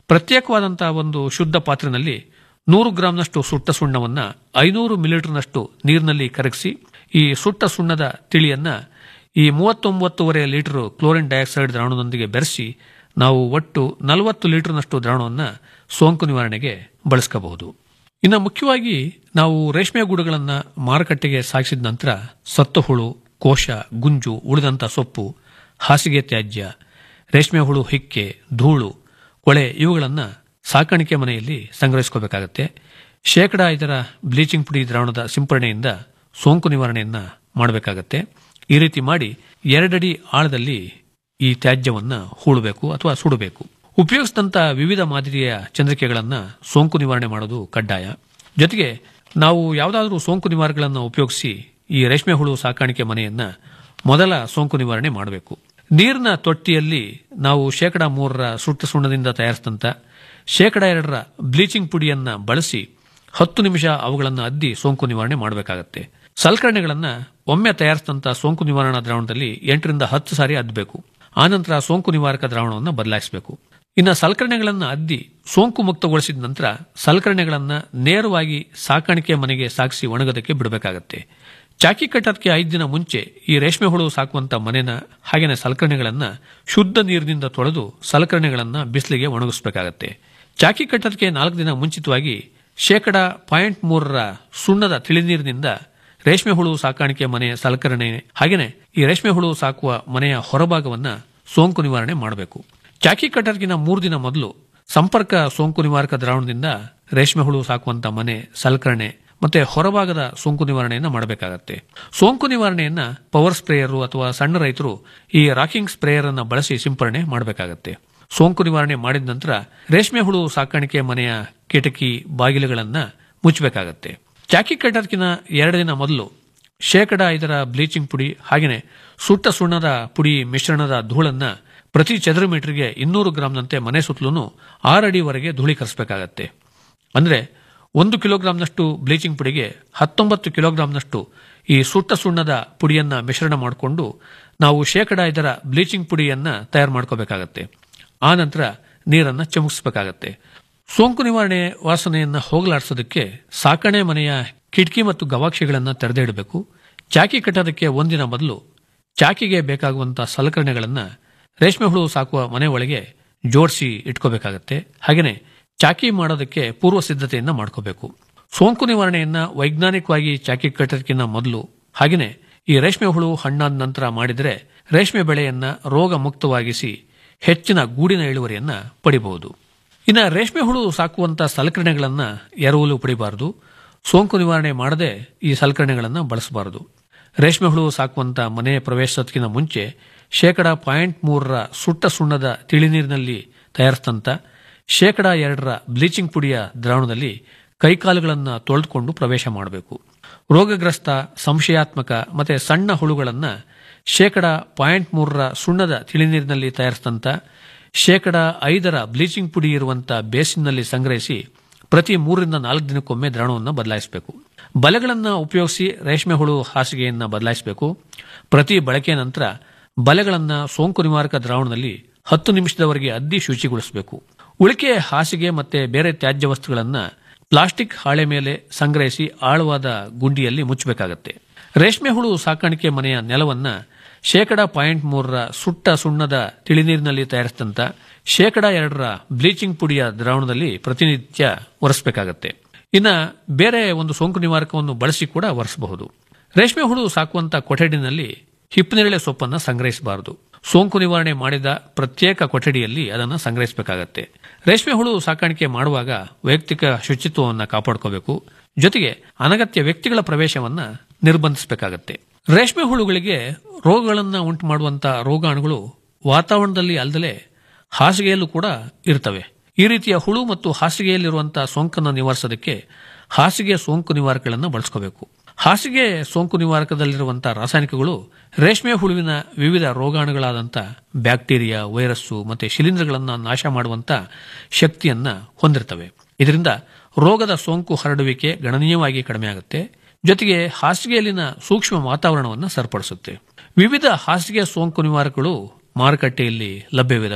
ಪ್ರತ್ಯೇಕವಾದಂತಹ ಒಂದು ಶುದ್ಧ ಪಾತ್ರೆನಲ್ಲಿ ನೂರು ಗ್ರಾಂನಷ್ಟು ಸುಟ್ಟ ಸುಣ್ಣವನ್ನ ಐನೂರು ಮಿಲಿಲೀಟರ್ನಷ್ಟು ನೀರಿನಲ್ಲಿ ಕರಗಿಸಿ ಈ ಸುಟ್ಟ ಸುಣ್ಣದ ತಿಳಿಯನ್ನ ಈ ಮೂವತ್ತೊಂಬತ್ತುವರೆ ಲೀಟರ್ ಕ್ಲೋರಿನ್ ಡೈಆಕ್ಸೈಡ್ ದ್ರಾವಣದೊಂದಿಗೆ ಬೆರೆಸಿ ನಾವು ಒಟ್ಟು ನಲವತ್ತು ಲೀಟರ್ನಷ್ಟು ದ್ರಾವಣವನ್ನು ಸೋಂಕು ನಿವಾರಣೆಗೆ ಬಳಸ್ಕೋಬಹುದು ಇನ್ನು ಮುಖ್ಯವಾಗಿ ನಾವು ರೇಷ್ಮೆ ಗೂಡುಗಳನ್ನು ಮಾರುಕಟ್ಟೆಗೆ ಸಾಗಿಸಿದ ನಂತರ ಸತ್ತು ಹುಳು ಕೋಶ ಗುಂಜು ಉಳಿದಂಥ ಸೊಪ್ಪು ಹಾಸಿಗೆ ತ್ಯಾಜ್ಯ ರೇಷ್ಮೆ ಹುಳು ಹಿಕ್ಕೆ ಧೂಳು ಕೊಳೆ ಇವುಗಳನ್ನು ಸಾಕಾಣಿಕೆ ಮನೆಯಲ್ಲಿ ಸಂಗ್ರಹಿಸ್ಕೋಬೇಕಾಗತ್ತೆ ಶೇಕಡ ಇದರ ಬ್ಲೀಚಿಂಗ್ ಪುಡಿ ದ್ರಾವಣದ ಸಿಂಪರಣೆಯಿಂದ ಸೋಂಕು ನಿವಾರಣೆಯನ್ನ ಮಾಡಬೇಕಾಗತ್ತೆ ಈ ರೀತಿ ಮಾಡಿ ಎರಡಡಿ ಆಳದಲ್ಲಿ ಈ ತ್ಯಾಜ್ಯವನ್ನ ಹೂಳಬೇಕು ಅಥವಾ ಸುಡಬೇಕು ಉಪಯೋಗಿಸಿದಂತ ವಿವಿಧ ಮಾದರಿಯ ಚಂದ್ರಿಕೆಗಳನ್ನು ಸೋಂಕು ನಿವಾರಣೆ ಮಾಡೋದು ಕಡ್ಡಾಯ ಜೊತೆಗೆ ನಾವು ಯಾವುದಾದ್ರೂ ಸೋಂಕು ನಿವಾರಗಳನ್ನು ಉಪಯೋಗಿಸಿ ಈ ರೇಷ್ಮೆ ಹುಳು ಸಾಕಾಣಿಕೆ ಮನೆಯನ್ನ ಮೊದಲ ಸೋಂಕು ನಿವಾರಣೆ ಮಾಡಬೇಕು ನೀರಿನ ತೊಟ್ಟಿಯಲ್ಲಿ ನಾವು ಶೇಕಡ ಮೂರರ ಸುಟ್ಟ ಸುಣ್ಣದಿಂದ ತಯಾರಿಸಿದಂತ ಶೇಕಡ ಎರಡರ ಬ್ಲೀಚಿಂಗ್ ಪುಡಿಯನ್ನ ಬಳಸಿ ಹತ್ತು ನಿಮಿಷ ಅವುಗಳನ್ನು ಅದ್ದಿ ಸೋಂಕು ನಿವಾರಣೆ ಮಾಡಬೇಕಾಗತ್ತೆ ಸಲಕರಣೆಗಳನ್ನು ಒಮ್ಮೆ ತಯಾರಿಸಿದಂತ ಸೋಂಕು ನಿವಾರಣಾ ದ್ರಾವಣದಲ್ಲಿ ಎಂಟರಿಂದ ಹತ್ತು ಸಾರಿ ಅದ್ದಬೇಕು ಆನಂತರ ಸೋಂಕು ನಿವಾರಕ ದ್ರಾವಣವನ್ನು ಬದಲಾಯಿಸಬೇಕು ಇನ್ನು ಸಲಕರಣೆಗಳನ್ನು ಅದ್ದಿ ಸೋಂಕು ಮುಕ್ತಗೊಳಿಸಿದ ನಂತರ ಸಲಕರಣೆಗಳನ್ನು ನೇರವಾಗಿ ಸಾಕಾಣಿಕೆ ಮನೆಗೆ ಸಾಗಿಸಿ ಒಣಗೋದಕ್ಕೆ ಬಿಡಬೇಕಾಗತ್ತೆ ಚಾಕಿ ಕಟ್ಟೋದಕ್ಕೆ ಐದು ದಿನ ಮುಂಚೆ ಈ ರೇಷ್ಮೆ ಹುಳು ಸಾಕುವಂತ ಮನೆನ ಹಾಗೇನೆ ಸಲಕರಣೆಗಳನ್ನ ಶುದ್ಧ ನೀರಿನಿಂದ ತೊಳೆದು ಸಲಕರಣೆಗಳನ್ನ ಬಿಸಿಲಿಗೆ ಒಣಗಿಸಬೇಕಾಗತ್ತೆ ಚಾಕಿ ಕಟ್ಟೋದಕ್ಕೆ ನಾಲ್ಕು ದಿನ ಮುಂಚಿತವಾಗಿ ಶೇಕಡ ಪಾಯಿಂಟ್ ಮೂರರ ಸುಣ್ಣದ ತಿಳಿನೀರಿನಿಂದ ರೇಷ್ಮೆ ಹುಳು ಸಾಕಾಣಿಕೆ ಮನೆಯ ಸಲಕರಣೆ ಹಾಗೇನೆ ಈ ರೇಷ್ಮೆ ಹುಳು ಸಾಕುವ ಮನೆಯ ಹೊರಭಾಗವನ್ನ ಸೋಂಕು ನಿವಾರಣೆ ಮಾಡಬೇಕು ಚಾಕಿ ಕಟ್ಟರ್ಗಿನ ಮೂರು ದಿನ ಮೊದಲು ಸಂಪರ್ಕ ಸೋಂಕು ನಿವಾರಕ ದ್ರಾವಣದಿಂದ ರೇಷ್ಮೆ ಹುಳು ಸಾಕುವಂತ ಮನೆ ಸಲಕರಣೆ ಮತ್ತೆ ಹೊರಭಾಗದ ಸೋಂಕು ನಿವಾರಣೆಯನ್ನ ಮಾಡಬೇಕಾಗತ್ತೆ ಸೋಂಕು ನಿವಾರಣೆಯನ್ನ ಪವರ್ ಸ್ಪ್ರೇಯರ್ ಅಥವಾ ಸಣ್ಣ ರೈತರು ಈ ರಾಕಿಂಗ್ ಸ್ಪ್ರೇಯರ್ ಅನ್ನ ಬಳಸಿ ಸಿಂಪರಣೆ ಮಾಡಬೇಕಾಗತ್ತೆ ಸೋಂಕು ನಿವಾರಣೆ ಮಾಡಿದ ನಂತರ ರೇಷ್ಮೆ ಹುಳು ಸಾಕಾಣಿಕೆ ಮನೆಯ ಕಿಟಕಿ ಬಾಗಿಲುಗಳನ್ನ ಮುಚ್ಚಬೇಕಾಗತ್ತೆ ಚಾಕಿ ಕಟ್ಟೋದಕ್ಕಿಂತ ಎರಡು ದಿನ ಮೊದಲು ಶೇಕಡ ಐದರ ಬ್ಲೀಚಿಂಗ್ ಪುಡಿ ಹಾಗೆಯೇ ಸುಟ್ಟ ಸುಣ್ಣದ ಪುಡಿ ಮಿಶ್ರಣದ ಧೂಳನ್ನ ಪ್ರತಿ ಚದರ ಮೀಟರ್ಗೆ ಇನ್ನೂರು ಗ್ರಾಂನಂತೆ ಮನೆ ಸುತ್ತಲೂ ಆರು ಅಡಿವರೆಗೆ ಧೂಳೀಕರಿಸಬೇಕಾಗತ್ತೆ ಅಂದ್ರೆ ಒಂದು ಕಿಲೋಗ್ರಾಂನಷ್ಟು ಬ್ಲೀಚಿಂಗ್ ಪುಡಿಗೆ ಹತ್ತೊಂಬತ್ತು ಕಿಲೋಗ್ರಾಂನಷ್ಟು ಈ ಸುಟ್ಟ ಸುಣ್ಣದ ಪುಡಿಯನ್ನ ಮಿಶ್ರಣ ಮಾಡಿಕೊಂಡು ನಾವು ಶೇಕಡ ಐದರ ಬ್ಲೀಚಿಂಗ್ ಪುಡಿಯನ್ನ ತಯಾರು ಮಾಡ್ಕೋಬೇಕಾಗತ್ತೆ ಆ ನಂತರ ನೀರನ್ನ ಚಿಮುಕಿಸಬೇಕಾಗತ್ತೆ ಸೋಂಕು ನಿವಾರಣೆ ವಾಸನೆಯನ್ನ ಹೋಗಲಾಡಿಸೋದಕ್ಕೆ ಸಾಕಣೆ ಮನೆಯ ಕಿಟಕಿ ಮತ್ತು ಗವಾಕ್ಷಿಗಳನ್ನು ತೆರೆದೇ ಇಡಬೇಕು ಚಾಕಿ ಕಟ್ಟೋದಕ್ಕೆ ಒಂದಿನ ಮೊದಲು ಚಾಕಿಗೆ ಬೇಕಾಗುವಂತಹ ಸಲಕರಣೆಗಳನ್ನ ರೇಷ್ಮೆ ಹುಳು ಸಾಕುವ ಮನೆ ಒಳಗೆ ಜೋಡಿಸಿ ಇಟ್ಕೋಬೇಕಾಗತ್ತೆ ಹಾಗೆಯೇ ಚಾಕಿ ಮಾಡೋದಕ್ಕೆ ಪೂರ್ವ ಸಿದ್ಧತೆಯನ್ನ ಮಾಡ್ಕೋಬೇಕು ಸೋಂಕು ನಿವಾರಣೆಯನ್ನ ವೈಜ್ಞಾನಿಕವಾಗಿ ಚಾಕಿ ಕಟ್ಟೋದಕ್ಕಿಂತ ಮೊದಲು ಹಾಗೆಯೇ ಈ ರೇಷ್ಮೆ ಹುಳು ಹಣ್ಣಾದ ನಂತರ ಮಾಡಿದರೆ ರೇಷ್ಮೆ ಬೆಳೆಯನ್ನ ರೋಗ ಮುಕ್ತವಾಗಿಸಿ ಹೆಚ್ಚಿನ ಗೂಡಿನ ಇಳುವರಿಯನ್ನ ಪಡಿಬಹುದು ಇನ್ನು ರೇಷ್ಮೆ ಹುಳು ಸಾಕುವಂತ ಸಲಕರಣೆಗಳನ್ನ ಎರವಲು ಪಡಿಬಾರದು ಸೋಂಕು ನಿವಾರಣೆ ಮಾಡದೆ ಈ ಸಲಕರಣೆಗಳನ್ನು ಬಳಸಬಾರದು ರೇಷ್ಮೆ ಹುಳು ಸಾಕುವಂತ ಮನೆ ಪ್ರವೇಶಕ್ಕಿಂತ ಮುಂಚೆ ಶೇಕಡ ಪಾಯಿಂಟ್ ಮೂರರ ಸುಟ್ಟ ಸುಣ್ಣದ ತಿಳಿನೀರಿನಲ್ಲಿ ತಯಾರಿಸಿದಂತ ಶೇಕಡ ಎರಡರ ಬ್ಲೀಚಿಂಗ್ ಪುಡಿಯ ದ್ರಾವಣದಲ್ಲಿ ಕೈಕಾಲುಗಳನ್ನು ತೊಳೆದುಕೊಂಡು ಪ್ರವೇಶ ಮಾಡಬೇಕು ರೋಗಗ್ರಸ್ತ ಸಂಶಯಾತ್ಮಕ ಮತ್ತೆ ಸಣ್ಣ ಹುಳುಗಳನ್ನ ಶೇಕಡ ಪಾಯಿಂಟ್ ಮೂರರ ಸುಣ್ಣದ ತಿಳಿನೀರಿನಲ್ಲಿ ತಯಾರಿಸಿದಂತ ಶೇಕಡ ಐದರ ಬ್ಲೀಚಿಂಗ್ ಪುಡಿ ಇರುವಂತ ಬೇಸಿನ್ನಲ್ಲಿ ಸಂಗ್ರಹಿಸಿ ಪ್ರತಿ ಮೂರರಿಂದ ನಾಲ್ಕು ದಿನಕ್ಕೊಮ್ಮೆ ದ್ರಾವಣವನ್ನು ಬದಲಾಯಿಸಬೇಕು ಬಲೆಗಳನ್ನು ಉಪಯೋಗಿಸಿ ರೇಷ್ಮೆ ಹುಳು ಹಾಸಿಗೆಯನ್ನು ಬದಲಾಯಿಸಬೇಕು ಪ್ರತಿ ಬಳಕೆಯ ನಂತರ ಬಲೆಗಳನ್ನು ಸೋಂಕು ನಿವಾರಕ ದ್ರಾವಣದಲ್ಲಿ ಹತ್ತು ನಿಮಿಷದವರೆಗೆ ಅದ್ದಿ ಶುಚಿಗೊಳಿಸಬೇಕು ಉಳಿಕೆ ಹಾಸಿಗೆ ಮತ್ತೆ ಬೇರೆ ತ್ಯಾಜ್ಯ ವಸ್ತುಗಳನ್ನು ಪ್ಲಾಸ್ಟಿಕ್ ಹಾಳೆ ಮೇಲೆ ಸಂಗ್ರಹಿಸಿ ಆಳವಾದ ಗುಂಡಿಯಲ್ಲಿ ಮುಚ್ಚಬೇಕಾಗತ್ತೆ ರೇಷ್ಮೆ ಹುಳು ಸಾಕಾಣಿಕೆ ಮನೆಯ ನೆಲವನ್ನ ಶೇಕಡ ಪಾಯಿಂಟ್ ಮೂರರ ಸುಟ್ಟ ಸುಣ್ಣದ ತಿಳಿನೀರಿನಲ್ಲಿ ತಯಾರಿಸಿದಂತ ಶೇಕಡ ಎರಡರ ಬ್ಲೀಚಿಂಗ್ ಪುಡಿಯ ದ್ರಾವಣದಲ್ಲಿ ಪ್ರತಿನಿತ್ಯ ಒರೆಸಬೇಕಾಗತ್ತೆ ಇನ್ನ ಬೇರೆ ಒಂದು ಸೋಂಕು ನಿವಾರಕವನ್ನು ಬಳಸಿ ಕೂಡ ಒರೆಸಬಹುದು ರೇಷ್ಮೆ ಹುಳು ಸಾಕುವಂತ ಕೊಠಡಿನಲ್ಲಿ ಹಿಪ್ಪನೇರಳೆ ಸೊಪ್ಪನ್ನ ಸಂಗ್ರಹಿಸಬಾರದು ಸೋಂಕು ನಿವಾರಣೆ ಮಾಡಿದ ಪ್ರತ್ಯೇಕ ಕೊಠಡಿಯಲ್ಲಿ ಅದನ್ನು ಸಂಗ್ರಹಿಸಬೇಕಾಗತ್ತೆ ರೇಷ್ಮೆ ಹುಳು ಸಾಕಾಣಿಕೆ ಮಾಡುವಾಗ ವೈಯಕ್ತಿಕ ಶುಚಿತ್ವವನ್ನು ಕಾಪಾಡ್ಕೋಬೇಕು ಜೊತೆಗೆ ಅನಗತ್ಯ ವ್ಯಕ್ತಿಗಳ ಪ್ರವೇಶವನ್ನ ನಿರ್ಬಂಧಿಸಬೇಕಾಗತ್ತೆ ರೇಷ್ಮೆ ಹುಳುಗಳಿಗೆ ರೋಗಗಳನ್ನ ಉಂಟು ಮಾಡುವಂತ ರೋಗಾಣುಗಳು ವಾತಾವರಣದಲ್ಲಿ ಅಲ್ಲದೆ ಹಾಸಿಗೆಯಲ್ಲೂ ಕೂಡ ಇರ್ತವೆ ಈ ರೀತಿಯ ಹುಳು ಮತ್ತು ಹಾಸಿಗೆಯಲ್ಲಿರುವಂತಹ ಸೋಂಕನ್ನು ನಿವಾರಿಸೋದಕ್ಕೆ ಹಾಸಿಗೆ ಸೋಂಕು ನಿವಾರಕಗಳನ್ನು ಬಳಸ್ಕೋಬೇಕು ಹಾಸಿಗೆ ಸೋಂಕು ನಿವಾರಕದಲ್ಲಿರುವಂತಹ ರಾಸಾಯನಿಕಗಳು ರೇಷ್ಮೆ ಹುಳುವಿನ ವಿವಿಧ ರೋಗಾಣುಗಳಾದಂಥ ಬ್ಯಾಕ್ಟೀರಿಯಾ ವೈರಸ್ಸು ಮತ್ತೆ ಶಿಲೀಂಧ್ರಗಳನ್ನು ನಾಶ ಮಾಡುವಂತ ಶಕ್ತಿಯನ್ನ ಹೊಂದಿರ್ತವೆ ಇದರಿಂದ ರೋಗದ ಸೋಂಕು ಹರಡುವಿಕೆ ಗಣನೀಯವಾಗಿ ಕಡಿಮೆ ಆಗುತ್ತೆ ಜೊತೆಗೆ ಹಾಸಿಗೆಯಲ್ಲಿನ ಸೂಕ್ಷ್ಮ ವಾತಾವರಣವನ್ನು ಸರಿಪಡಿಸುತ್ತೆ ವಿವಿಧ ಹಾಸಿಗೆ ಸೋಂಕು ನಿವಾರಕಗಳು ಮಾರುಕಟ್ಟೆಯಲ್ಲಿ ಲಭ್ಯವಿದಾವೆ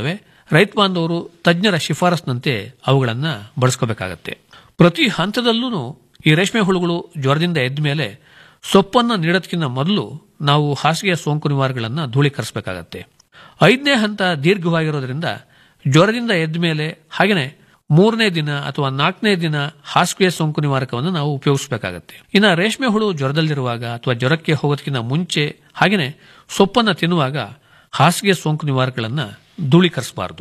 ರೈತ ಬಾಂಧವರು ತಜ್ಞರ ಶಿಫಾರಸ್ನಂತೆ ಅವುಗಳನ್ನು ಬಳಸ್ಕೋಬೇಕಾಗತ್ತೆ ಪ್ರತಿ ಹಂತದಲ್ಲೂ ಈ ರೇಷ್ಮೆ ಹುಳುಗಳು ಜ್ವರದಿಂದ ಎದ್ದ ಮೇಲೆ ಸೊಪ್ಪನ್ನು ನೀಡೋದಕ್ಕಿಂತ ಮೊದಲು ನಾವು ಹಾಸಿಗೆಯ ಸೋಂಕು ನಿವಾರಗಳನ್ನು ಧೂಳೀಕರಿಸಬೇಕಾಗತ್ತೆ ಐದನೇ ಹಂತ ದೀರ್ಘವಾಗಿರೋದ್ರಿಂದ ಜ್ವರದಿಂದ ಎದ್ದ ಮೇಲೆ ಹಾಗೆಯೇ ಮೂರನೇ ದಿನ ಅಥವಾ ನಾಲ್ಕನೇ ದಿನ ಹಾಸಿಗೆ ಸೋಂಕು ನಿವಾರಕವನ್ನು ನಾವು ಉಪಯೋಗಿಸಬೇಕಾಗತ್ತೆ ಇನ್ನು ರೇಷ್ಮೆ ಹುಳು ಜ್ವರದಲ್ಲಿರುವಾಗ ಅಥವಾ ಜ್ವರಕ್ಕೆ ಹೋಗೋದಕ್ಕಿಂತ ಮುಂಚೆ ಹಾಗೆಯೇ ಸೊಪ್ಪನ್ನು ತಿನ್ನುವಾಗ ಹಾಸಿಗೆ ಸೋಂಕು ನಿವಾರಕಗಳನ್ನು ಧೂಳೀಕರಿಸಬಾರದು